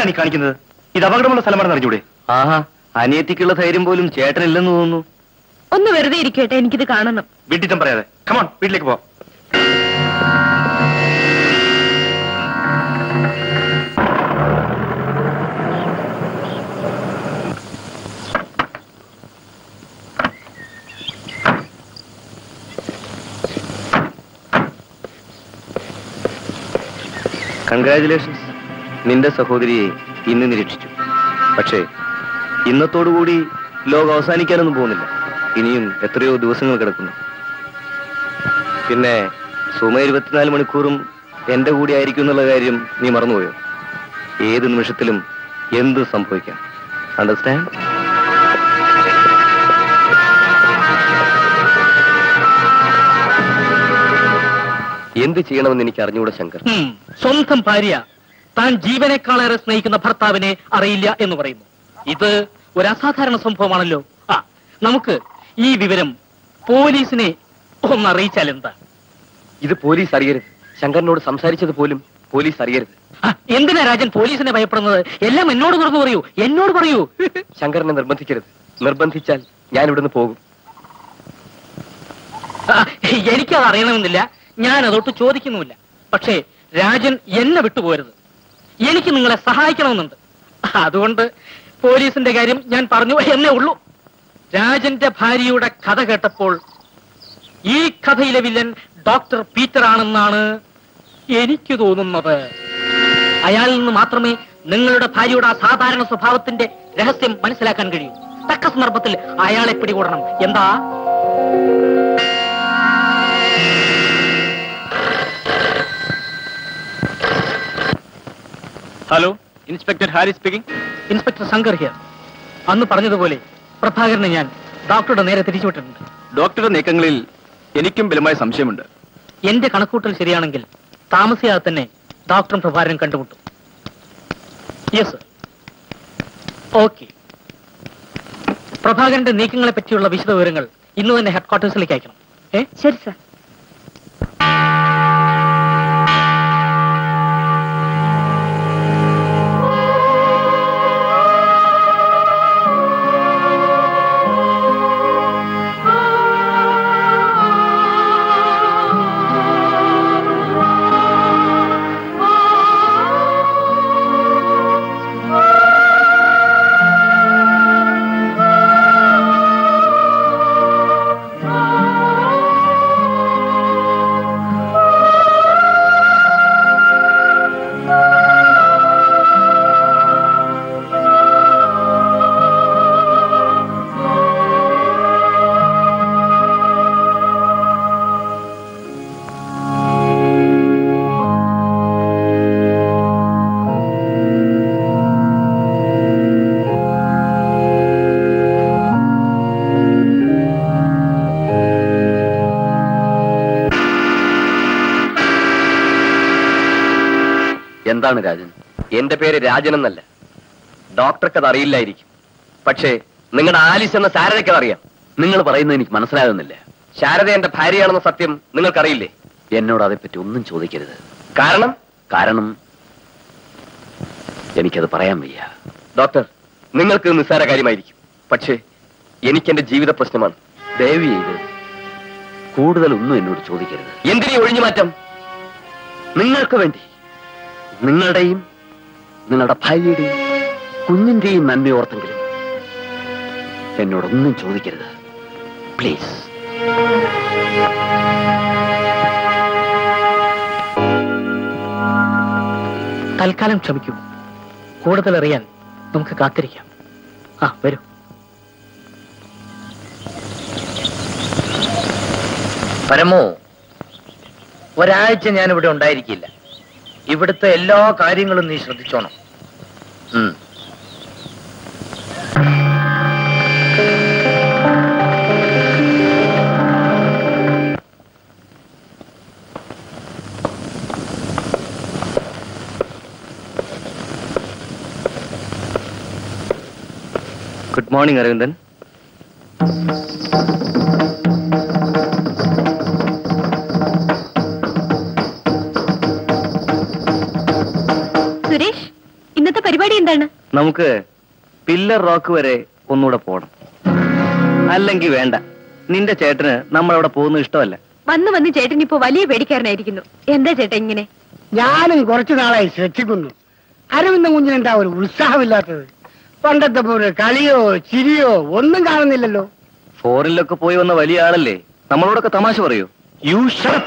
എന്താണ് ഈ കാണിക്കുന്നത് ഇത് അപകടമുള്ള സ്ഥലമാണെന്ന് അറിഞ്ഞൂടെ ആഹാ അനിയത്തിക്കുള്ള ധൈര്യം പോലും ചേട്ടനില്ലെന്ന് തോന്നുന്നു ഒന്ന് വെറുതെ ഇരിക്കട്ടെ എനിക്കിത് കാണണം വീട്ടിൽ പറയാതെ കമോൺ വീട്ടിലേക്ക് പോ കൺഗ്രാചുലേഷൻസ് നിന്റെ സഹോദരിയെ ഇന്ന് നിരീക്ഷിച്ചു പക്ഷേ ഇന്നത്തോടുകൂടി ലോകം അവസാനിക്കാനൊന്നും പോകുന്നില്ല ഇനിയും എത്രയോ ദിവസങ്ങൾ കിടക്കുന്നു പിന്നെ സുമ ഇരുപത്തിനാല് മണിക്കൂറും എന്റെ കൂടെ ആയിരിക്കും എന്നുള്ള കാര്യം നീ മറന്നുപോയോ ഏത് നിമിഷത്തിലും എന്ത് സംഭവിക്കാം അണ്ടർസ്റ്റാൻഡ് എന്ത് ചെയ്യണമെന്ന് എനിക്ക് അറിഞ്ഞുകൂടെ ശങ്കർ ഉം. സ്വന്തം ഭാര്യ താൻ ജീവനേക്കാളേറെ സ്നേഹിക്കുന്ന ഭർത്താവിനെ അറിയില്ല എന്ന് പറയുന്നു ഇത് ഒരു അസാധാരണ സംഭവമാണല്ലോ ആ നമുക്ക് ഈ വിവരം പോലീസിനെ ഒന്ന് അറിയിച്ചാൽ എന്താ ഇത് പോലീസ് അറിയരുത് ശങ്കറിനോട് സംസാരിച്ചത് പോലും പോലീസ് അറിയരുത് ആ, എന്തിനാ രാജൻ പോലീസിനെ ഭയപ്പെടുന്നത് എല്ലാം എന്നോട് തുറന്നു പറയൂ എന്നോട് പറയൂ ശങ്കറിനെ നിർബന്ധിക്കരുത് നിർബന്ധിച്ചാൽ ഞാൻ ഇവിടുന്ന് പോകും ആ, എനിക്കത് അറിയണമെന്നില്ല ഞാൻ അതൊട്ട് ചോദിക്കുന്നുമില്ല പക്ഷേ രാജൻ എന്നെ വിട്ടുപോരുത് എനിക്ക് നിങ്ങളെ സഹായിക്കണമെന്നുണ്ട് അതുകൊണ്ട് പോലീസിന്റെ കാര്യം ഞാൻ പറഞ്ഞു എന്നേ ഉള്ളൂ രാജന്റെ ഭാര്യയുടെ കഥ കേട്ടപ്പോൾ ഈ കഥയിലെ വില്ലൻ ഡോക്ടർ പീറ്റർ ആണെന്നാണ് എനിക്ക് തോന്നുന്നത് അയാളിൽ നിന്ന് മാത്രമേ നിങ്ങളുടെ ഭാര്യയുടെ അസാധാരണ സ്വഭാവത്തിന്റെ രഹസ്യം മനസ്സിലാക്കാൻ കഴിയൂ തക്ക സന്ദർഭത്തിൽ അയാളെ പിടികൂടണം എന്താ hello inspector Harry speaking inspector Shankar here അന്ന് പറഞ്ഞതുപോലെ പ്രഭാകരനെ ഞാൻ ഡോക്ടറുടെ നേരെ തിരിച്ചുവിട്ടിട്ടുണ്ട് ഡോക്ടറുടെ നീക്കങ്ങളിൽ എനിക്കും ബലമായ സംശയമുണ്ട് എന്റെ കണക്കൂട്ടൽ ശരിയാണെങ്കിൽ താമസിയാതെ തന്നെ ഡോക്ടറും പ്രഭാകരൻ കണ്ടുമുട്ടും യെസ് ഓക്കെ പ്രഭാകരന്റെ നീക്കങ്ങളെ പറ്റിയുള്ള വിശദ വിവരങ്ങൾ ഇന്ന് തന്നെ ഹെഡ്ക്വാർട്ടേഴ്സിലേക്ക് അയക്കണം ഏ ശരി സർ എന്താണ് രാജൻ എന്റെ പേര് രാജൻ എന്നല്ല ഡോക്ടർക്ക് അത് അറിയില്ലായിരിക്കും പക്ഷേ നിങ്ങളുടെ ആലിസ് എന്ന ശാരദയ്ക്ക് അറിയാം നിങ്ങൾ പറയുന്നത് എനിക്ക് മനസ്സിലാകുന്നില്ല ശാരദ എന്റെ ഭാര്യയാണെന്ന സത്യം നിങ്ങൾക്കറിയില്ലേ എന്നോട് അതേപ്പറ്റി ഒന്നും ചോദിക്കരുത് കാരണം കാരണം എനിക്കത് പറയാൻ വയ്യ ഡോക്ടർ നിങ്ങൾക്ക് ഇത് നിസ്സാര കാര്യമായിരിക്കും പക്ഷേ എനിക്ക് എന്റെ ജീവിത പ്രശ്നമാണ് ദയവ് ചെയ്ത് കൂടുതലൊന്നും എന്നോട് ചോദിക്കരുത് എന്തിനീ ഒഴിഞ്ഞു മാറ്റം നിങ്ങൾക്ക് വേണ്ടി നിങ്ങളുടെയും നിങ്ങളുടെ ഭാര്യയുടെയും കുഞ്ഞിന്റെയും നന്മയോർത്തെങ്കിലും എന്നോടൊന്നും ചോദിക്കരുത് പ്ലീസ് തൽക്കാലം ക്ഷമിക്കൂ കൂടുതൽ അറിയാൻ നമുക്ക് കാത്തിരിക്കാം ആ വരൂ പരമോ ഒരാഴ്ച ഞാൻ ഇവിടെ ഉണ്ടായിരിക്കില്ല ഇവിടുത്തെ എല്ലാ കാര്യങ്ങളും നീ ശ്രദ്ധിച്ചോണം ഉം. ഗുഡ് മോർണിംഗ് അരവിന്ദൻ സുരേഷ് ഇന്നത്തെ പരിപാടി നമുക്ക് പില്ലർ റോക്ക് വരെ ഒന്നുകൂടെ പോണം അല്ലെങ്കിൽ വേണ്ട നിന്റെ ചേട്ടന് നമ്മളവിടെ പോകുന്നത് ഇഷ്ടമല്ല വന്ന് വന്ന് ചേട്ടൻ ഇപ്പോ വലിയ പേടിക്കാരനായിരിക്കുന്നു എന്താ ചേട്ടാ ഇങ്ങനെ ഞാനും കുറച്ചു നാളായി ശ്രദ്ധിക്കുന്നു അരവിന്ദ കുഞ്ഞിനെന്താ ഒരു ഉത്സാഹമില്ലാത്തത് പണ്ടത്തെ പോലെ കളിയോ ചിരിയോ ഒന്നും കാണുന്നില്ലല്ലോ ഫോറിനിലൊക്കെ പോയി വന്ന വലിയ ആളല്ലേ നമ്മളോടൊക്കെ തമാശ പറയൂ യു ഷട്ട്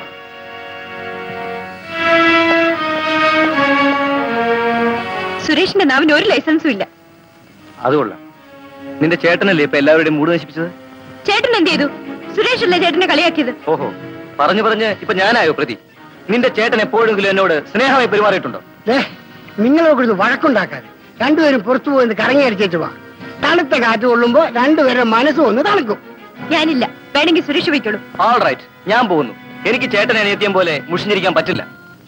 സുരേഷിന്റെ നാവിന് ഒരു ലൈസൻസും ഇല്ല അതുകൊള്ളാം നിന്റെ ചേട്ടനല്ലേ ഇപ്പൊ എല്ലാവരുടെയും മൂട് നശിപ്പിച്ചത് ചേട്ടൻ എന്ത് ചെയ്തു സുരേഷ് അല്ലേ ചേട്ടനെ കളിയാക്കിയത് ഓഹോ പറഞ്ഞു പറഞ്ഞ് ഇപ്പൊ ഞാനായോ പ്രതി നിന്റെ ചേട്ടൻ എപ്പോഴെങ്കിലും എന്നോട് സ്നേഹമായി പെരുമാറിയിട്ടുണ്ടോ ദേ, നിങ്ങളൊക്കെ ഇത് വഴക്കുണ്ടാക്കാതെ രണ്ടുപേരും പുറത്തു പോയി കറങ്ങി അടിച്ചേച്ചു വാ തണുത്ത കാറ്റ് കൊള്ളുമ്പോ രണ്ടുപേരുടെ മനസ്സും ഒന്ന് തണുക്കും ഞാനില്ല വേണമെങ്കിൽ സുരേഷ് വയ്ക്കോളൂ ഓൾ റൈറ്റ് ഞാൻ പോകുന്നു എനിക്ക് ചേട്ടനെ അനിയത്തിയം പോലെ മുഷിഞ്ഞിരിക്കാൻ പറ്റില്ല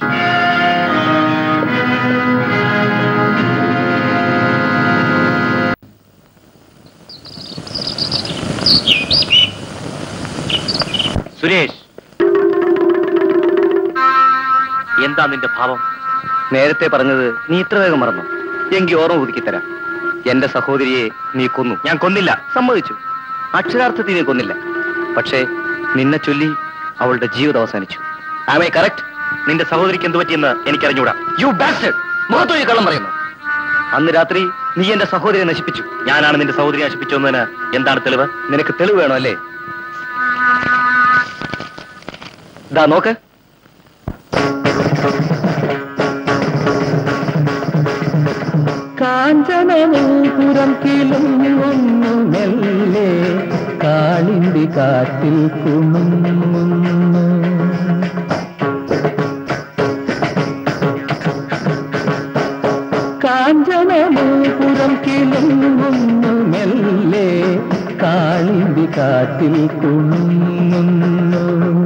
സുരേഷ് എന്താ നിന്റെ ഭാവം നേരത്തെ പറഞ്ഞത് നീ ഇത്ര വേഗം മറന്നു എങ്കിൽ ഓർമ്മ പുതുക്കി തരാം എന്റെ സഹോദരിയെ നീ കൊന്നു ഞാൻ കൊന്നില്ല സമ്മതിച്ചു അക്ഷരാർത്ഥത്തിൽ നീ കൊന്നില്ല പക്ഷേ നിന്നെ ചൊല്ലി അവളുടെ ജീവിതം അവസാനിച്ചു ആമേ കറക്റ്റ് നിന്റെ സഹോദരിക്ക് എന്ത് പറ്റിയെന്ന് എനിക്കറിഞ്ഞൂടാ യു ബാസ്റ്റഡ് മുഖത്തൊഴി കള്ളം പറയുന്നു അന്ന് രാത്രി നീ എന്റെ സഹോദരിയെ നശിപ്പിച്ചു ഞാനാണ് നിന്റെ സഹോദരി നശിപ്പിച്ചു എന്നതിന് എന്താണ് തെളിവ് നിനക്ക് തെളിവ് വേണോ അല്ലേ ദാ നോക്ക് കാഞ്ചനപുരം കിളുങ്ങുന്നു മെല്ലെ കാളിന്തി കാറ്റിൽ കുണുങ്ങുന്നു കാഞ്ചനപുരം കിളുങ്ങുന്നു മെല്ലെ കാളിന്തി കാറ്റിൽ കുണുങ്ങുന്നു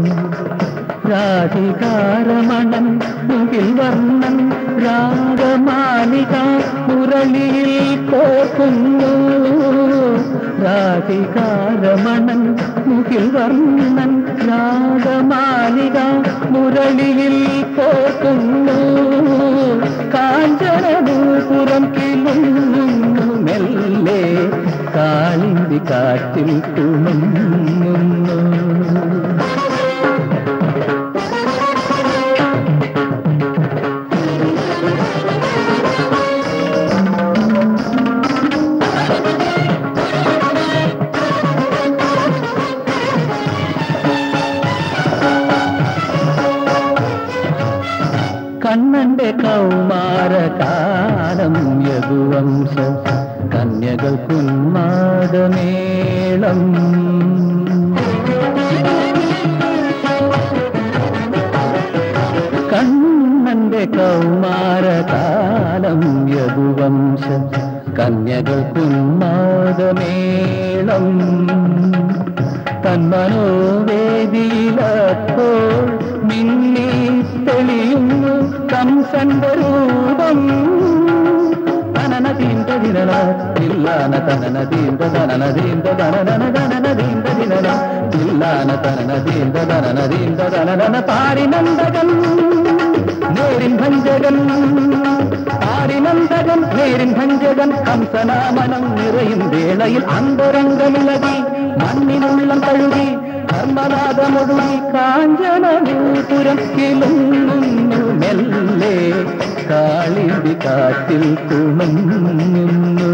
രാധികാരമണൻ മുകിൽ വർണ്ണൻ രാഗമാലിക മുരളിയിൽ കോർക്കുന്നു രാധികാരമണൻ മുകിൽ വർണ്ണൻ രാഗമാലിക മുരളിയിൽ കോർക്കുന്നു കാഞ്ചനപുരം കിളുന്നു മെല്ലെ കാളിന്തി കാറ്റിൽ തുണുങ്ങുന്നു കണ്ണന്റെ കൗമാരകാലം യദുവംശ കന്യകൾ കുന്മാടമേളം കണ്ണന്റെ കൗമാരകാലം യദുവംശ കന്യകൾ കുന്മാടമേളം തന്മനോവേദിയിലപ്പോൾ മിന്നി തെളിയുന്നു കംസന്റെ രൂപം തനന തീന്ത ദിനല ഇല്ലാന തനന തീന്ത തനന തീന്ത തനന തനന തീന്ത ദിനല ഇല്ലാന തനന തീന്ത തനന തീന്ത തനന പാരിനന്ദകൻ നേരിൻ ഭഞ്ജകൻ പാരിനന്ദകൻ നേരിൻ ഭഞ്ജകൻ കംസനാമനം നിറയും വേളയിൽ അന്തരംഗമിളകി മണ്ണിനുള്ളം തഴുകി ധർമ്മനാഥമൊടുങ്ങി കാഞ്ചനപുരം കിളുങ്ങുന്നു മെല്ലെ കാളിന്തി കാറ്റിൽ കുണുങ്ങുന്നു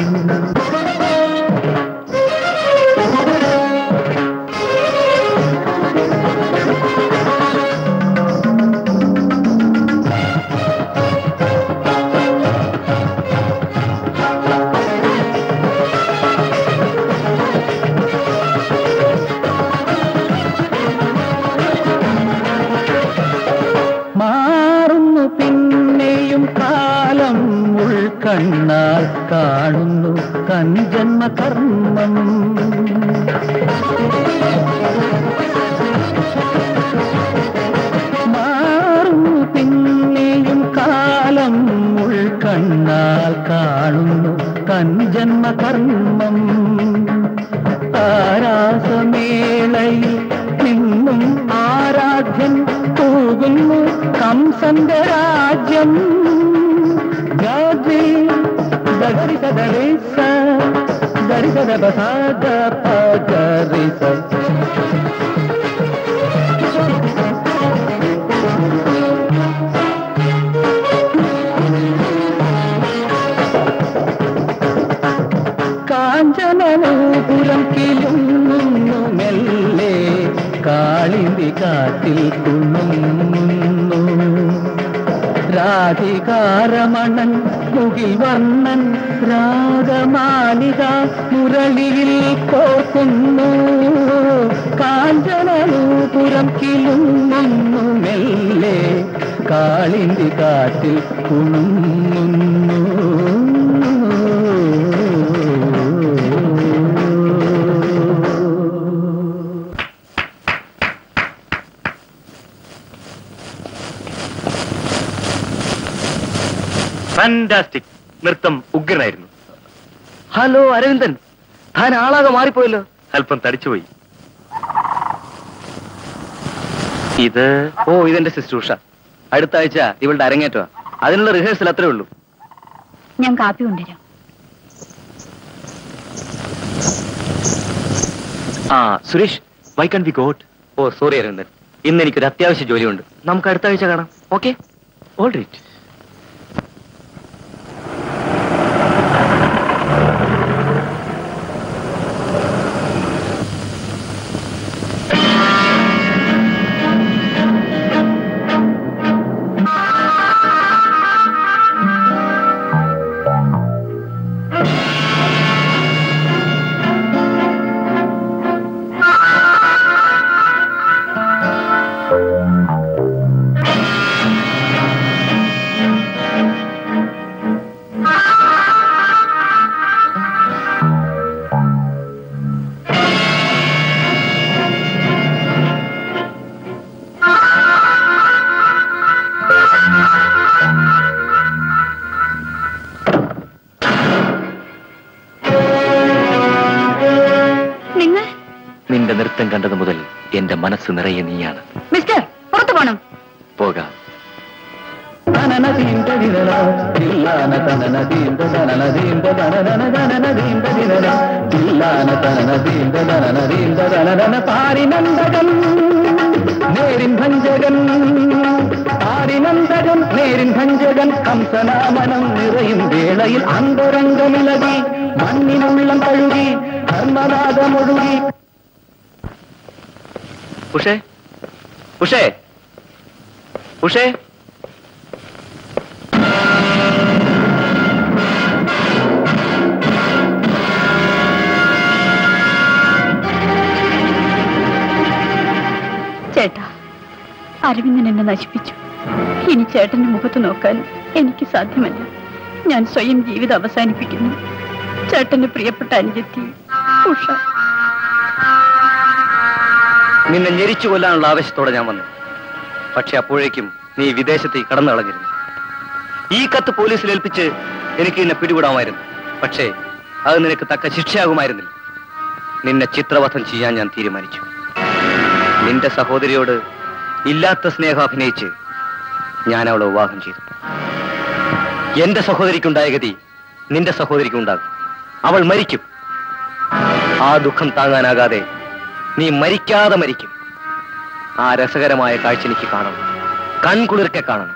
മാറുന്നു പിന്നെയും കാലം ഉൾക്കണ്ണാൽ കാണുന്നു കഞ്ചന്മ കർമ്മം മാറുന്നു പിന്നെയും കാലം ഉൾക്കണ്ണാൽ കാണുന്നു കഞ്ചന്മ കർമ്മം ആരാസമേളയിൽ നിന്നും ആരാധ്യൻ പോകുന്നു കംസന്റെ രാജ്യം ഗാദ്രി సద రే స గరి సద బ స గ ప గ రి స കാഞ്ചനപുരം കിലുങ്ങുന്നു മെല്ലെ കാളിന്തി കാറ്റിൽ കുണുങ്ങുന്നു രാധികാരമണൻ മുകിൽ വർണ്ണൻ രാഗമാലിക മുരളിയിൽ കോർക്കുന്നു കാഞ്ചനപുരം കിലുങ്ങുന്നു മെല്ലെ കാളിന്തി കാറ്റിൽ കുണുങ്ങുന്നു ഫാന്റാസ്റ്റിക് നൃത്തം ഉഗ്രനായിരുന്നു ഹലോ അരവിന്ദൻ താൻ ആളാകെ മാറിപ്പോയല്ലോ അല്പം തടിച്ചുപോയി ഇത് ഓ ഇതെന്റെ സിസ്റ്റർ ഉഷ അടുത്ത ആഴ്ച ഇവളുടെ അരങ്ങേറ്റ അതിനുള്ള റിഹേഴ്സൽ അത്രേ ഉള്ളൂ ഞാൻ കാപ്പി കൊണ്ടുവരാം ആ Suresh why can we got ഓ സോറി അരവിന്ദൻ ഇന്ന് എനിക്കൊരു അത്യാവശ്യ ജോലിയുണ്ട് നമുക്ക് അടുത്ത ആഴ്ച കാണാം ഓക്കെ ഓൾ റൈറ്റ് നിങ്ങൾ നിന്റെ നൃത്തം കണ്ടത് മുതൽ എന്റെ മനസ്സ് നിറയെ നീയാണ് മിസ്റ്റർ പുറത്തു പോണം പോകാം തനന ദീന്ത ദിനന തില്ലാന തനന ദീന്ത തനന ദീന്ത തനനന തനന ദീന്ത ദിനന തില്ലാന തനന ദീന്ത തനന ദീന്ത തനനന പാരിനന്ദകൻ നേരിൻ ഭഞ്ജകൻ പാരിനന്ദകൻ നേരിൻ ഭഞ്ജകൻ ഹംസനാമനം നിറയും വേളയിൽ അന്തരംഗമിളകി മണ്ണിനുള്ളം കഴുകി ധർമ്മനാഥമൊഴുകി ഉഷേ ഉഷേ ഉഷേ ചേട്ടാ അരവിന്ദൻ എന്നെ നശിപ്പിച്ചു ഇനി ചേട്ടന്റെ മുഖത്ത് നോക്കാൻ എനിക്ക് സാധ്യമല്ല ഞാൻ സ്വയം ജീവിതം അവസാനിപ്പിക്കുന്നു ചേട്ടന്റെ പ്രിയപ്പെട്ട അനുജത്തി ഉഷ നിന്നെ ഞെരിച്ചു കൊല്ലാനുള്ള ആവശ്യത്തോടെ ഞാൻ വന്നു പക്ഷെ അപ്പോഴേക്കും നീ വിദേശത്തേക്ക് കടന്നു കളഞ്ഞിരുന്നു ഈ കത്ത് പോലീസിൽ ഏൽപ്പിച്ച് എനിക്ക് നിന്നെ പിടികൂടാമായിരുന്നു പക്ഷേ അത് നിനക്ക് തക്ക ശിക്ഷയാകുമായിരുന്നില്ല നിന്നെ ചിത്രവധം ചെയ്യാൻ ഞാൻ തീരുമാനിച്ചു നിന്റെ സഹോദരിയോട് ഇല്ലാത്ത സ്നേഹം അഭിനയിച്ച് ഞാൻ അവളെ വിവാഹം ചെയ്തു എന്റെ സഹോദരിക്കുണ്ടായ ഗതി നിന്റെ സഹോദരിക്കുണ്ടാകും അവൾ മരിക്കും ആ ദുഃഖം താങ്ങാനാകാതെ നീ മരിക്കാതെ മരിക്കും ആ രസകരമായ കാഴ്ച എനിക്ക് കാണണം കൺകുളിർക്കെ കാണണം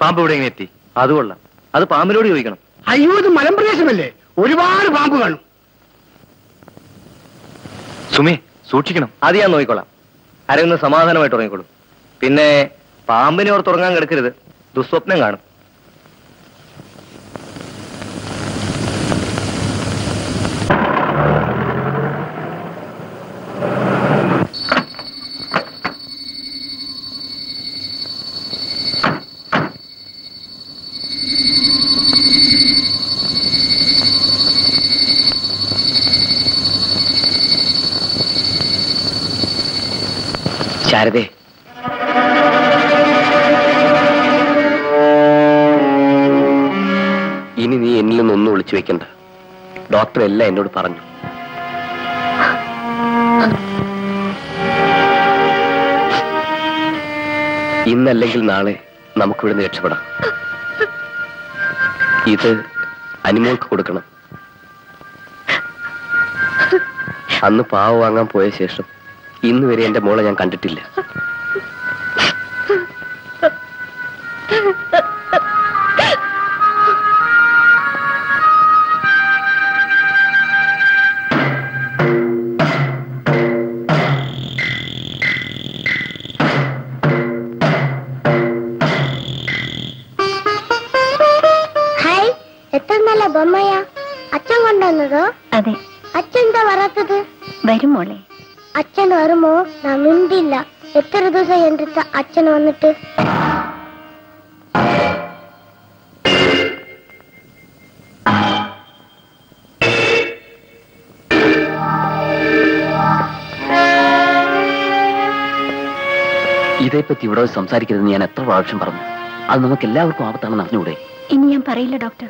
പാമ്പ് ഇവിടെ എങ്ങനെ എത്തി അത് കൊള്ളാം അത് പാമ്പിനോട് ചോദിക്കണം അയ്യോ ഇത് മലമ്പ്രദേശമല്ലേ ഒരുപാട് പാമ്പ് കാണും സുമേ സൂക്ഷിക്കണം അത് ഞാൻ നോക്കിക്കോളാം ആരെയൊന്ന് സമാധാനമായിട്ട് ഉറങ്ങിക്കോളും പിന്നെ പാമ്പിനെ ഓർത്ത് ഉറങ്ങാൻ കിടക്കരുത് ദുസ്വപ്നം കാണും ശാരദേ ഇനി നീ എന്നിൽ നിന്നൊന്നും ഒളിച്ചു വെക്കണ്ട ഡോക്ടർ എല്ലാം എന്നോട് പറഞ്ഞു ഇന്നല്ലെങ്കിൽ നാളെ നമുക്കിവിടുന്ന് രക്ഷപ്പെടാം ഇത് അനിമോൾക്ക് കൊടുക്കണം അന്ന് പാവ വാങ്ങാൻ പോയ ശേഷം ഇന്ന് വരെ എന്റെ മോളെ ഞാൻ കണ്ടിട്ടില്ല ഹായ് എത്ര നല്ല ബൊമ്മയാ അച്ഛൻ കൊണ്ടുവന്നതോ അതെ അച്ഛൻ എന്താ വരാത്തത് വരും മോളെ അച്ഛൻ വരുമോ ഞാൻ മിണ്ടില്ല എത്ര ദിവസം എന്റെ അടുത്ത് അച്ഛൻ വന്നിട്ട് ഇതേപ്പറ്റി ഇവിടെ വെച്ച് സംസാരിക്കരുതെന്ന് ഞാൻ എത്ര പ്രാവശ്യം പറഞ്ഞു അത് നമുക്ക് എല്ലാവർക്കും ആപത്താണെന്ന് അറിഞ്ഞുകൂടെ ഇനി ഞാൻ പറയില്ല ഡോക്ടർ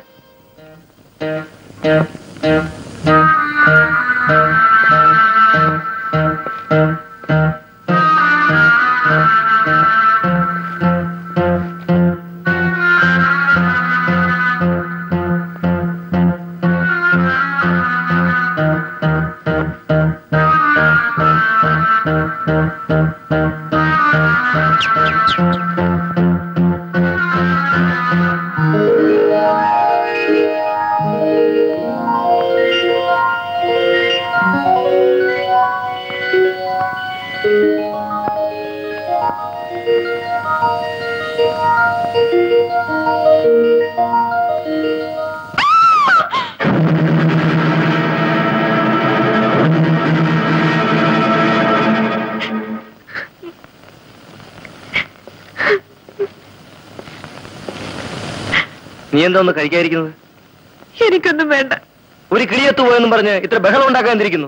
നീ എന്താ ഒന്ന് കഴിക്കാതിരിക്കുന്നത് എനിക്കൊന്നും വേണ്ട ഒരു കിളിയത്ത് പോയെന്നും പറഞ്ഞ് ഇത്ര ബഹളം ഉണ്ടാക്കാതിരിക്കുന്നു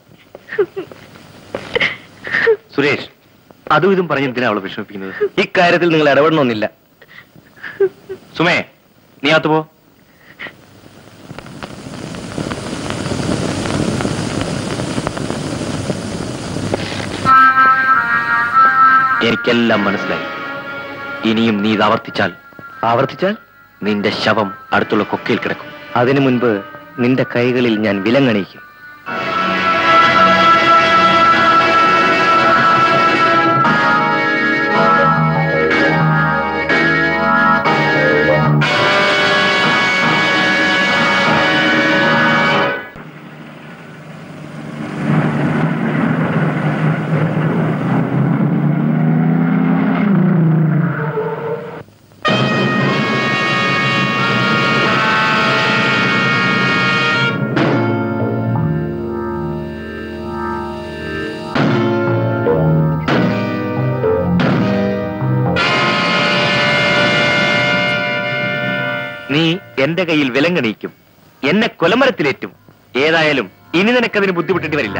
സുരേഷ് അതും ഇതും പറഞ്ഞ് എന്തിനാ അവളെ വിഷമിപ്പിക്കുന്നത് ഇക്കാര്യത്തിൽ നിങ്ങൾ ഇടപെടണമെന്നില്ല സുമേ നീ അകത്ത് പോ എനിക്കെല്ലാം മനസ്സിലായി ഇനിയും നീ ഇത് ആവർത്തിച്ചാൽ ആവർത്തിച്ചാൽ നിന്റെ ശവം അടുത്തുള്ള കൊക്കയിൽ കിടക്കും അതിനു മുൻപ് നിന്റെ കൈകളിൽ ഞാൻ വിലങ്ങണിയിക്കും നീ എന്റെ കയ്യിൽ വിലങ്ങണിയിക്കും എന്നെ കൊലമരത്തിലേറ്റും ഏതായാലും ഇനി നിനക്കതിന് ബുദ്ധിമുട്ടേണ്ടി വരില്ല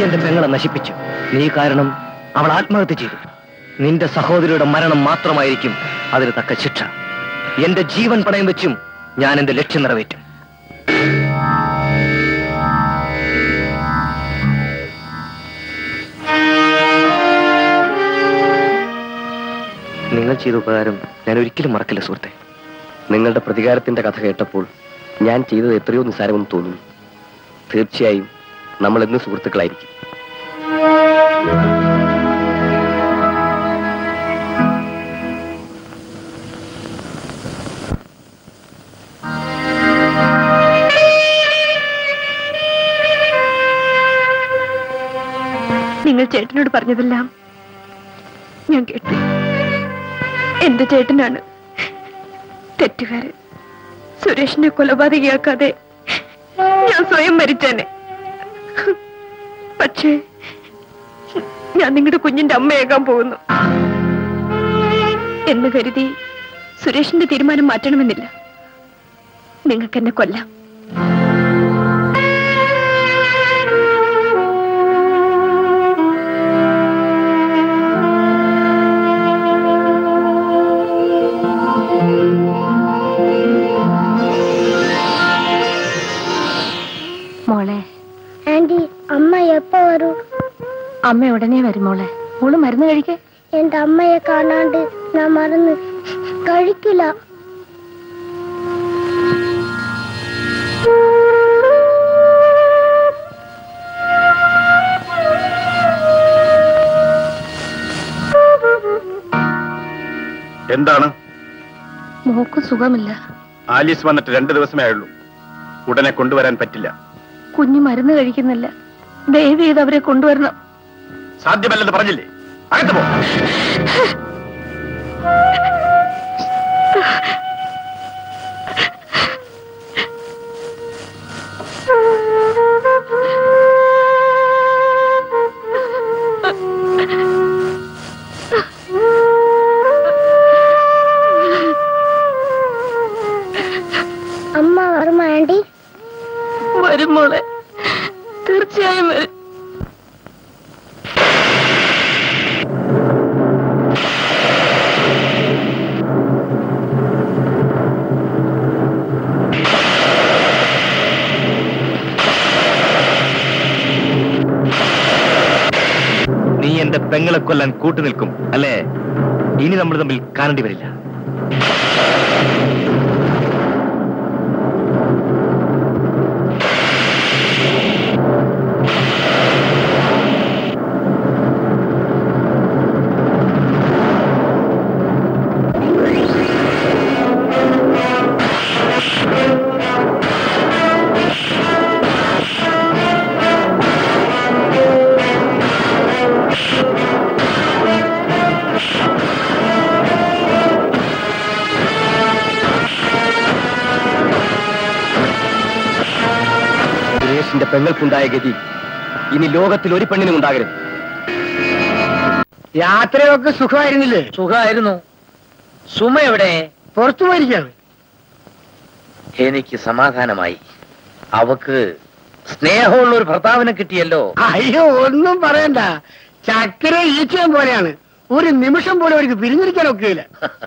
എന്റെ പെങ്ങളെ നശിപ്പിച്ചു നീ കാരണം അവൾ ആത്മഹത്യ ചെയ്തു നിന്റെ സഹോദരിയുടെ മരണം മാത്രമായിരിക്കും അതിന് തക്ക ശിക്ഷ എന്റെ ജീവൻ പണയം വെച്ചും ഞാൻ എന്റെ ലക്ഷ്യം നിറവേറ്റും നിങ്ങൾ ചെയ്ത ഉപകാരം ഞാൻ ഒരിക്കലും മറക്കില്ല സുഹൃത്തെ നിങ്ങളുടെ പ്രതികാരത്തിന്റെ കഥ കേട്ടപ്പോൾ ഞാൻ ചെയ്തത് എത്രയോ നിസ്സാരമെന്ന് തോന്നുന്നു തീർച്ചയായും നമ്മൾ എന്ന് സുഹൃത്തുക്കളായിരിക്കും നിങ്ങൾ ചേട്ടനോട് പറഞ്ഞതെല്ലാം ഞാൻ കേട്ടു എന്റെ ചേട്ടനാണ് തെറ്റുകാരൻ സുരേഷിനെ കൊലപാതകയാക്കാതെ ഞാൻ സ്വയം മരിച്ചേനെ പക്ഷേ ഞാൻ നിങ്ങളുടെ കുഞ്ഞിന്റെ അമ്മയാകാൻ പോകുന്നു എന്ന് കരുതി സുരേഷിന്റെ തീരുമാനം മാറ്റണമെന്നില്ല നിങ്ങൾക്ക് എന്നെ കൊല്ലാം മോളെ ആന്റി അമ്മ എപ്പോ വരൂ അമ്മ ഉടനെ വരും മോളെ മോള് മരുന്ന് കഴിക്കേ എന്റെ അമ്മയെ കാണാണ്ട് ഞാൻ മറന്ന് കഴിക്കില്ല എന്താണ് മോക്ക് സുഖമില്ല ആലീസ് വന്നിട്ട് രണ്ട് ദിവസമേ ആയുള്ളൂ ഉടനെ കൊണ്ടുവരാൻ പറ്റില്ല കുഞ്ഞ് മരുന്ന് കഴിക്കുന്നില്ല ദയവ് ചെയ്ത് അവരെ കൊണ്ടുവരണം സാധ്യമല്ലെന്ന് പറഞ്ഞില്ലേ അകത്ത് പോ അമ്മ വരുമോ ആന്റി വരും മോളെ തീർച്ചയായും വരും നീ എന്റെ പെങ്ങളെ കൊല്ലാൻ കൂട്ടുനിൽക്കും അല്ലേ ഇനി നമ്മൾ തമ്മിൽ കാണേണ്ടി വരില്ല സുരേഷിന്റെ പെങ്ങൾക്കുണ്ടായ ഗതി ഇനി ലോകത്തിൽ ഒരു പെണ്ണിനും ഉണ്ടാകരുത് യാത്രയൊക്കെ സുഖമായിരുന്നില്ലേ സുഖമായിരുന്നു സുമ എവിടെ പുറത്തു പോയിരിക്കാണ് എനിക്ക് സമാധാനമായി അവക്ക് സ്നേഹമുള്ള ഒരു ഭർത്താവിനെ കിട്ടിയല്ലോ അയ്യോ ഒന്നും പറയണ്ട ചക്കര ഈച്ചയും പോലെയാണ് ഒരു നിമിഷം പോലും അവർക്ക് പിരിഞ്ഞിരിക്കാൻ ഒക്കെയില്ല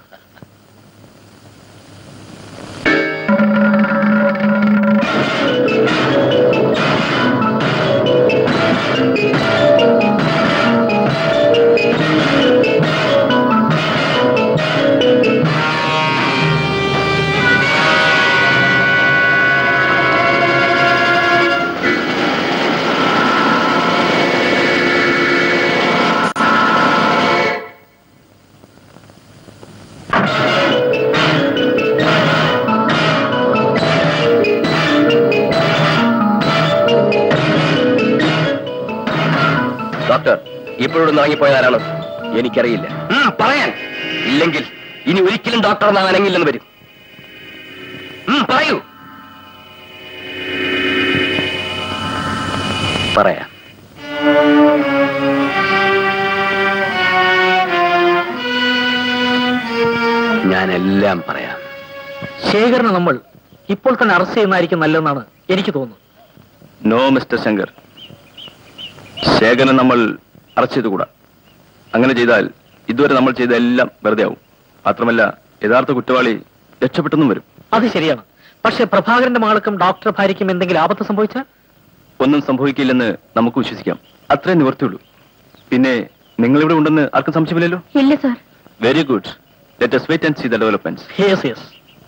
ഡോക്ടർ ഇപ്പോഴോട് ഇറങ്ങിപ്പോയതാരാണ് എനിക്കറിയില്ല പറയാൻ ഇല്ലെങ്കിൽ ഇനി ഒരിക്കലും ഡോക്ടർ ഒന്നും അനങ്ങില്ലെന്ന് വരും ഉം, പറയൂ പറയാം ഞാനെല്ലാം പറയാം ശേഖരനെ നമ്മൾ ഇപ്പോൾ തന്നെ അറസ്റ്റ് ചെയ്യുന്നതായിരിക്കും നല്ലതെന്നാണ് എനിക്ക് തോന്നുന്നത് നോ മിസ്റ്റർ ശങ്കർ ശേഖരനെ നമ്മൾ അറസ്റ്റ് ചെയ്തുകൂടാ അങ്ങനെ ചെയ്താൽ ഇതുവരെ നമ്മൾ ചെയ്ത എല്ലാം വെറുതെ ആവും മാത്രമല്ല യഥാർത്ഥ കുറ്റവാളി രക്ഷപ്പെട്ടെന്നും വരും അത് ശരിയാണ് പക്ഷെ പ്രഭാകരന്റെ മകൾക്കും ഡോക്ടർ ഭാര്യയ്ക്കും എന്തെങ്കിലും ആപത്ത് സംഭവിച്ചാൽ ഒന്നും സംഭവിക്കില്ലെന്ന് നമുക്ക് വിശ്വസിക്കാം അത്രേ നിവർത്തിയുള്ളൂ പിന്നെ നിങ്ങൾ ഇവിടെ ഉണ്ടെന്ന് ആർക്കും സംശയമില്ലല്ലോ ഇല്ല sir very good let us wait and see the developments yes yes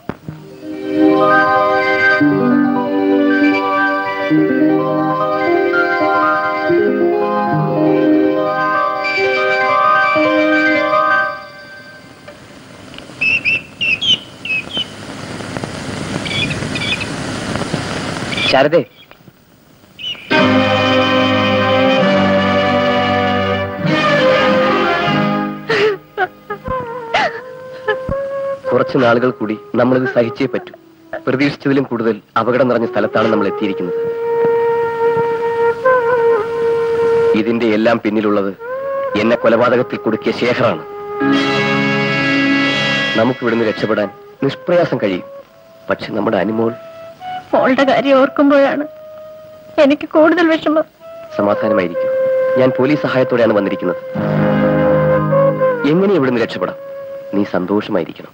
ശാരദേ കുറച്ച് നാളുകൾ കൂടി നമ്മളിത് സഹിച്ചേ പറ്റൂ പ്രതീക്ഷിച്ചതിലും കൂടുതൽ അപകടം നിറഞ്ഞ സ്ഥലത്താണ് നമ്മൾ എത്തിയിരിക്കുന്നത് ഇതിന്റെ എല്ലാം പിന്നിലുള്ളത് എന്നെ കൊലപാതകത്തിൽ കുടുക്കിയ ശേഖറാണ് നമുക്ക് ഇവിടുന്ന് രക്ഷപ്പെടാൻ നിഷ്പ്രയാസം കഴിയും പക്ഷെ നമ്മുടെ അനുമോൾ മോളുടെ കാര്യം ഓർക്കുമ്പോഴാണ് എനിക്ക് കൂടുതൽ വിഷമം സമാധാനമായിരിക്കും ഞാൻ പോലീസ് സഹായത്തോടെയാണ് വന്നിരിക്കുന്നത് എങ്ങനെ ഇവിടുന്ന് രക്ഷപ്പെടാം നീ സന്തോഷമായിരിക്കണം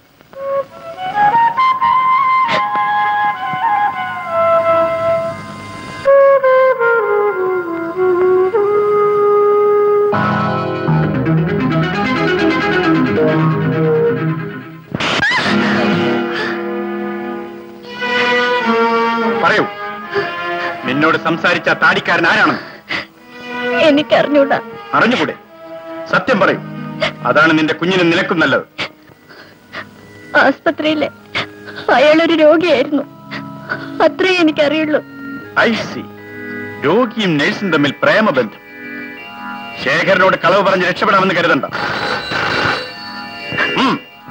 പറയൂ നിന്നോട് സംസാരിച്ച ആ താടിക്കാരൻ ആരാണ് എനിക്കറിഞ്ഞൂടാ അറിഞ്ഞുകൂടെ സത്യം പറയൂ അതാണ് നിന്റെ കുഞ്ഞിന് നിനക്കും നല്ലത് ആസ്പത്രിയിലെ അയാളൊരു രോഗിയായിരുന്നു അത്രേ എനിക്കറിയുള്ളൂ ഐ സി രോഗിയും നഴ്സും തമ്മിൽ പ്രേമബന്ധം ശേഖരനോട് കളവ് പറഞ്ഞ് രക്ഷപ്പെടാമെന്ന് കരുതണ്ട ഉം.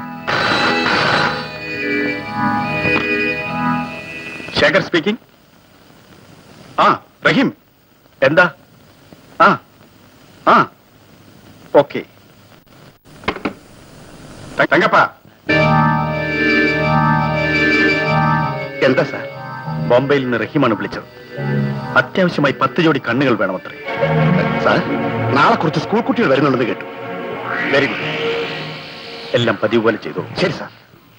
ശേഖർ സ്പീക്കിംഗ് ആ റഹീം എന്താ ആ ആ ഓക്കെ തങ്കപ്പ എന്താ സാർ ബോംബെയിൽ നിന്ന് റഹീമാണ് വിളിച്ചത് അത്യാവശ്യമായി പത്ത് ജോഡി കണ്ണുകൾ വേണമത്രേ സാർ നാളെ കുറച്ച് സ്കൂൾ കുട്ടികൾ വരുന്നുണ്ടെന്ന് കേട്ടു വെരി ഗുഡ് എല്ലാം പതിവ് പോലെ ചെയ്തു ശരി സാർ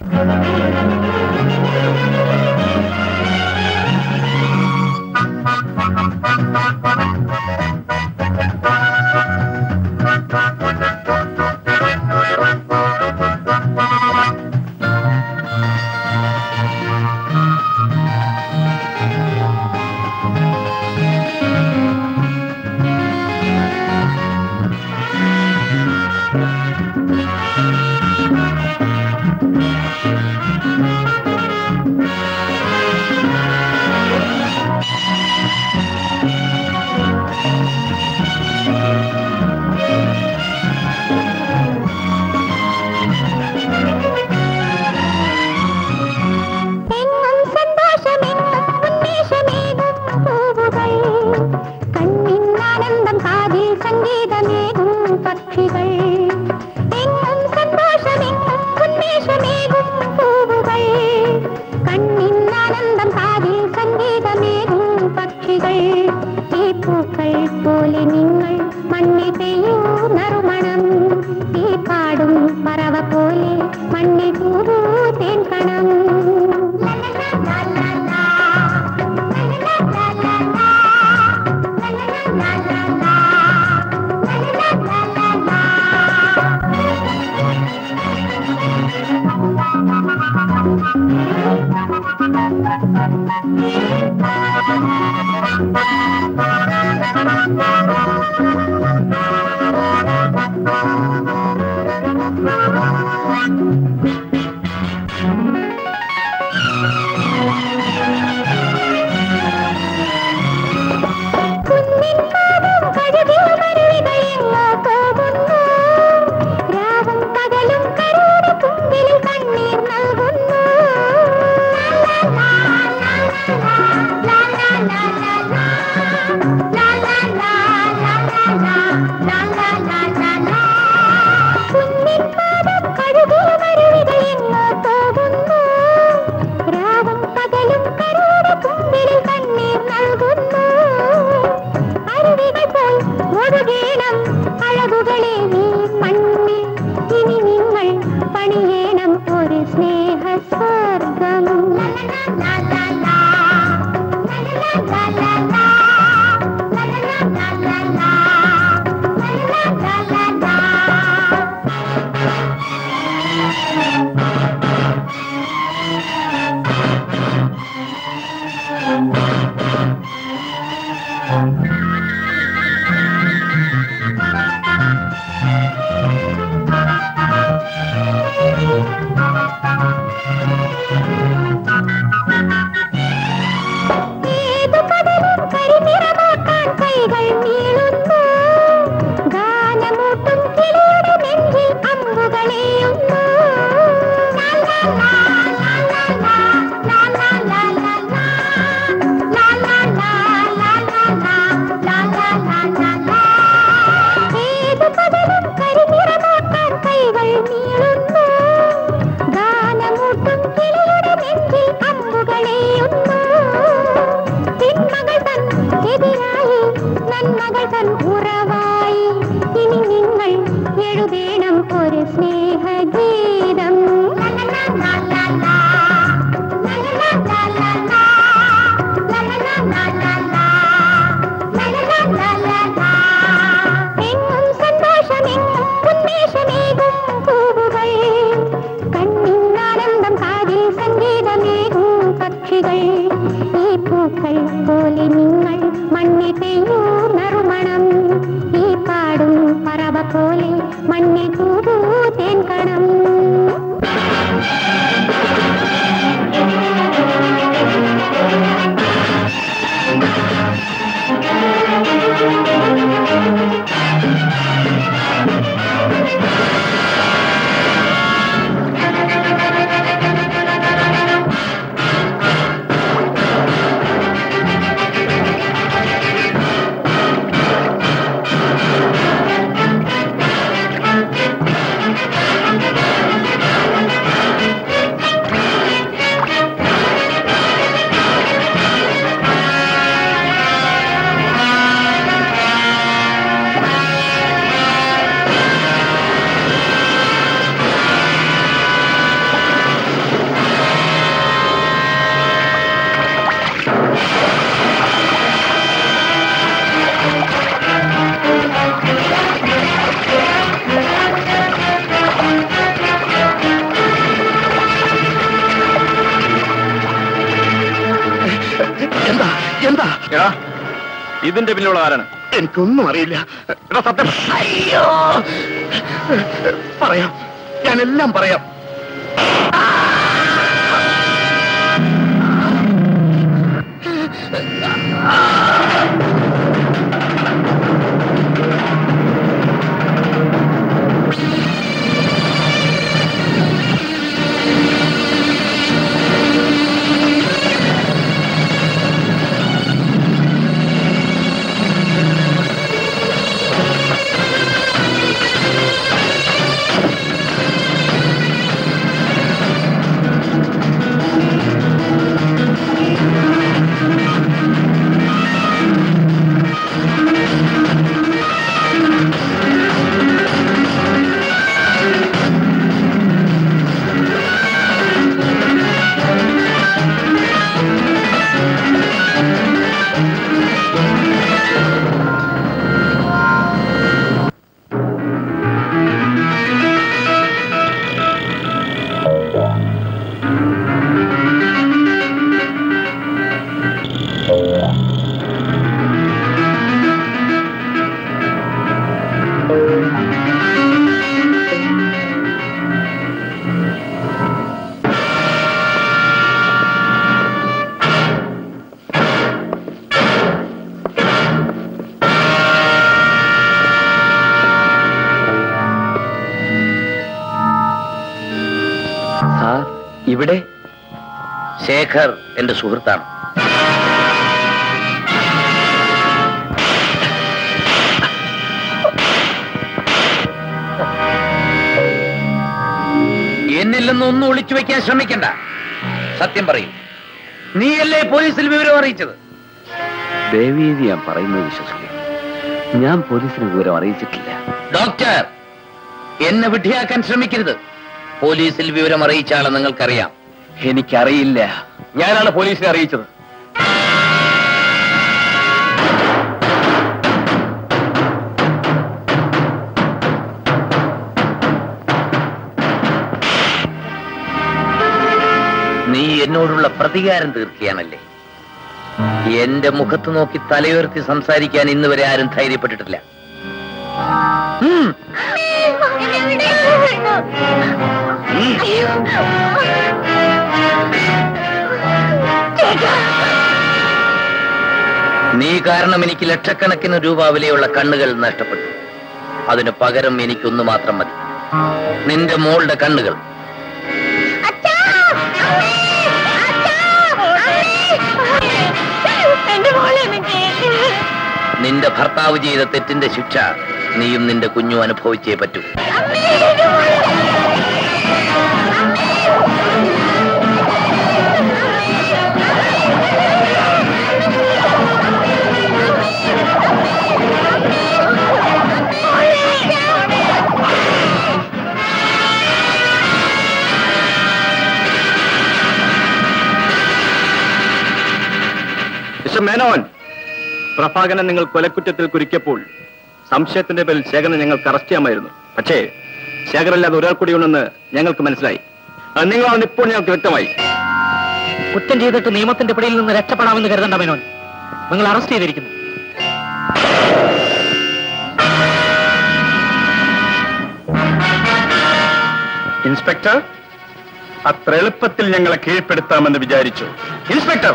എങ്ങും സന്തോഷമെങ്ങും ഉന്മേഷമേകും പൂവുകൾ കണ്ണിൻ ആനന്ദം കാതിൽ സംഗീതമേകും പക്ഷികൾ എങ്ങും സന്തോഷമെങ്ങും ഉന്മേഷമേകും പൂവുകൾ കണ്ണിൻ ആനന്ദം കാതിൽ സംഗീതമേകും പക്ഷികൾ ഈ പൂക്കൾ പോലെ നിങ്ങൾ മണ്ണിൽ പെയ്യൂ നറുമണം ഈ പാടും പറവ പോലെ മണ്ണിൽ പൂവൂ തേൻ കണം കുന്നിൻ പാദം മകൾ തൻ ഉറവായി ഇനി നിങ്ങൾ എഴുതേണം ഒരു സ്നേഹഗീതം എങ്ങും സന്തോഷമെങ്ങും ഉന്മേഷമേകും പൂവുകൾ കണ്ണിനാനന്ദം കാതിൽ സംഗീതമേകും പക്ഷികൾ ഈ പൂക്കൾ പോലെ നിങ്ങൾ മണ്ണിൽ പെയ്യൂ നറുമണം ഈ പാടും പറവ പോലെ മണ്ണിൽ തൂവൂ തേൻകണം എന്താ എന്താ എടാ ഇതിന്റെ പിന്നിലുള്ള ആരാണ് എനിക്കൊന്നും അറിയില്ല എടാ സത്യം അയ്യോ പറയാം ഞാനെല്ലാം പറയാം സാർ ഇവിടെ ശേഖർ എന്റെ സുഹൃത്താണ് എന്നിൽ നിന്നൊന്നും ഒളിച്ചു വെക്കാൻ ശ്രമിക്കണ്ട സത്യം പറയും നീയല്ലേ പോലീസിൽ വിവരം അറിയിച്ചത് ദേവീതി ഞാൻ പറയുന്നത് വിശ്വസിക്കും ഞാൻ പോലീസിന് വിവരം അറിയിച്ചിട്ടില്ല ഡോക്ടർ എന്നെ വിഡ്ഢിയാക്കാൻ ശ്രമിക്കരുത് പോലീസിൽ വിവരം അറിയിച്ച ആളെ നിങ്ങൾക്കറിയാം എനിക്കറിയില്ല ഞാനാണ് പോലീസിനെ അറിയിച്ചത് നീ എന്നോടുള്ള പ്രതികാരം തീർക്കുകയാണല്ലേ എന്റെ മുഖത്ത് നോക്കി തലയുയർത്തി സംസാരിക്കാൻ ഇന്ന് വരെ ആരും ധൈര്യപ്പെട്ടിട്ടില്ല ഉം. നീ കാരണം എനിക്ക് ലക്ഷക്കണക്കിന് രൂപ വിലയുള്ള കണ്ണുകൾ നഷ്ടപ്പെട്ടു അതിന് പകരം എനിക്കൊന്നു മാത്രം മതി നിന്റെ മോളുടെ കണ്ണുകൾ എന്റെ മോളെ എനിക്ക് നിന്റെ ഭർത്താവ് ചെയ്ത തെറ്റിന്റെ ശിക്ഷ നീയും നിന്റെ കുഞ്ഞും അനുഭവിച്ചേ പറ്റൂ അമ്മേ പ്രഭാകരനെ നിങ്ങൾ കൊലക്കുറ്റത്തിൽ കുരുക്കിയപ്പോൾ സംശയത്തിന്റെ പേരിൽ ശേഖരനെ ഞങ്ങൾക്ക് അറസ്റ്റ് ചെയ്യാമായിരുന്നു പക്ഷേ ശേഖരല്ലാതെ ഒരാൾ കൂടി ഉണ്ടെന്ന് ഞങ്ങൾക്ക് മനസ്സിലായി അത് നിങ്ങളാണെന്ന് ഇപ്പോൾ ഞങ്ങൾക്ക് വ്യക്തമായി കുറ്റം ചെയ്തിട്ട് നിയമത്തിന്റെ പിടിയിൽ നിന്ന് രക്ഷപ്പെടാമെന്ന് കരുതണ്ട മേനോൻ നിങ്ങൾ അറസ്റ്റ് ചെയ്തിരിക്കുന്നു ഇൻസ്പെക്ടർ അത്ര എളുപ്പത്തിൽ ഞങ്ങളെ കീഴ്പ്പെടുത്താമെന്ന് വിചാരിച്ചു ഇൻസ്പെക്ടർ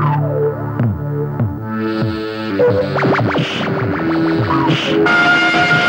Thank you.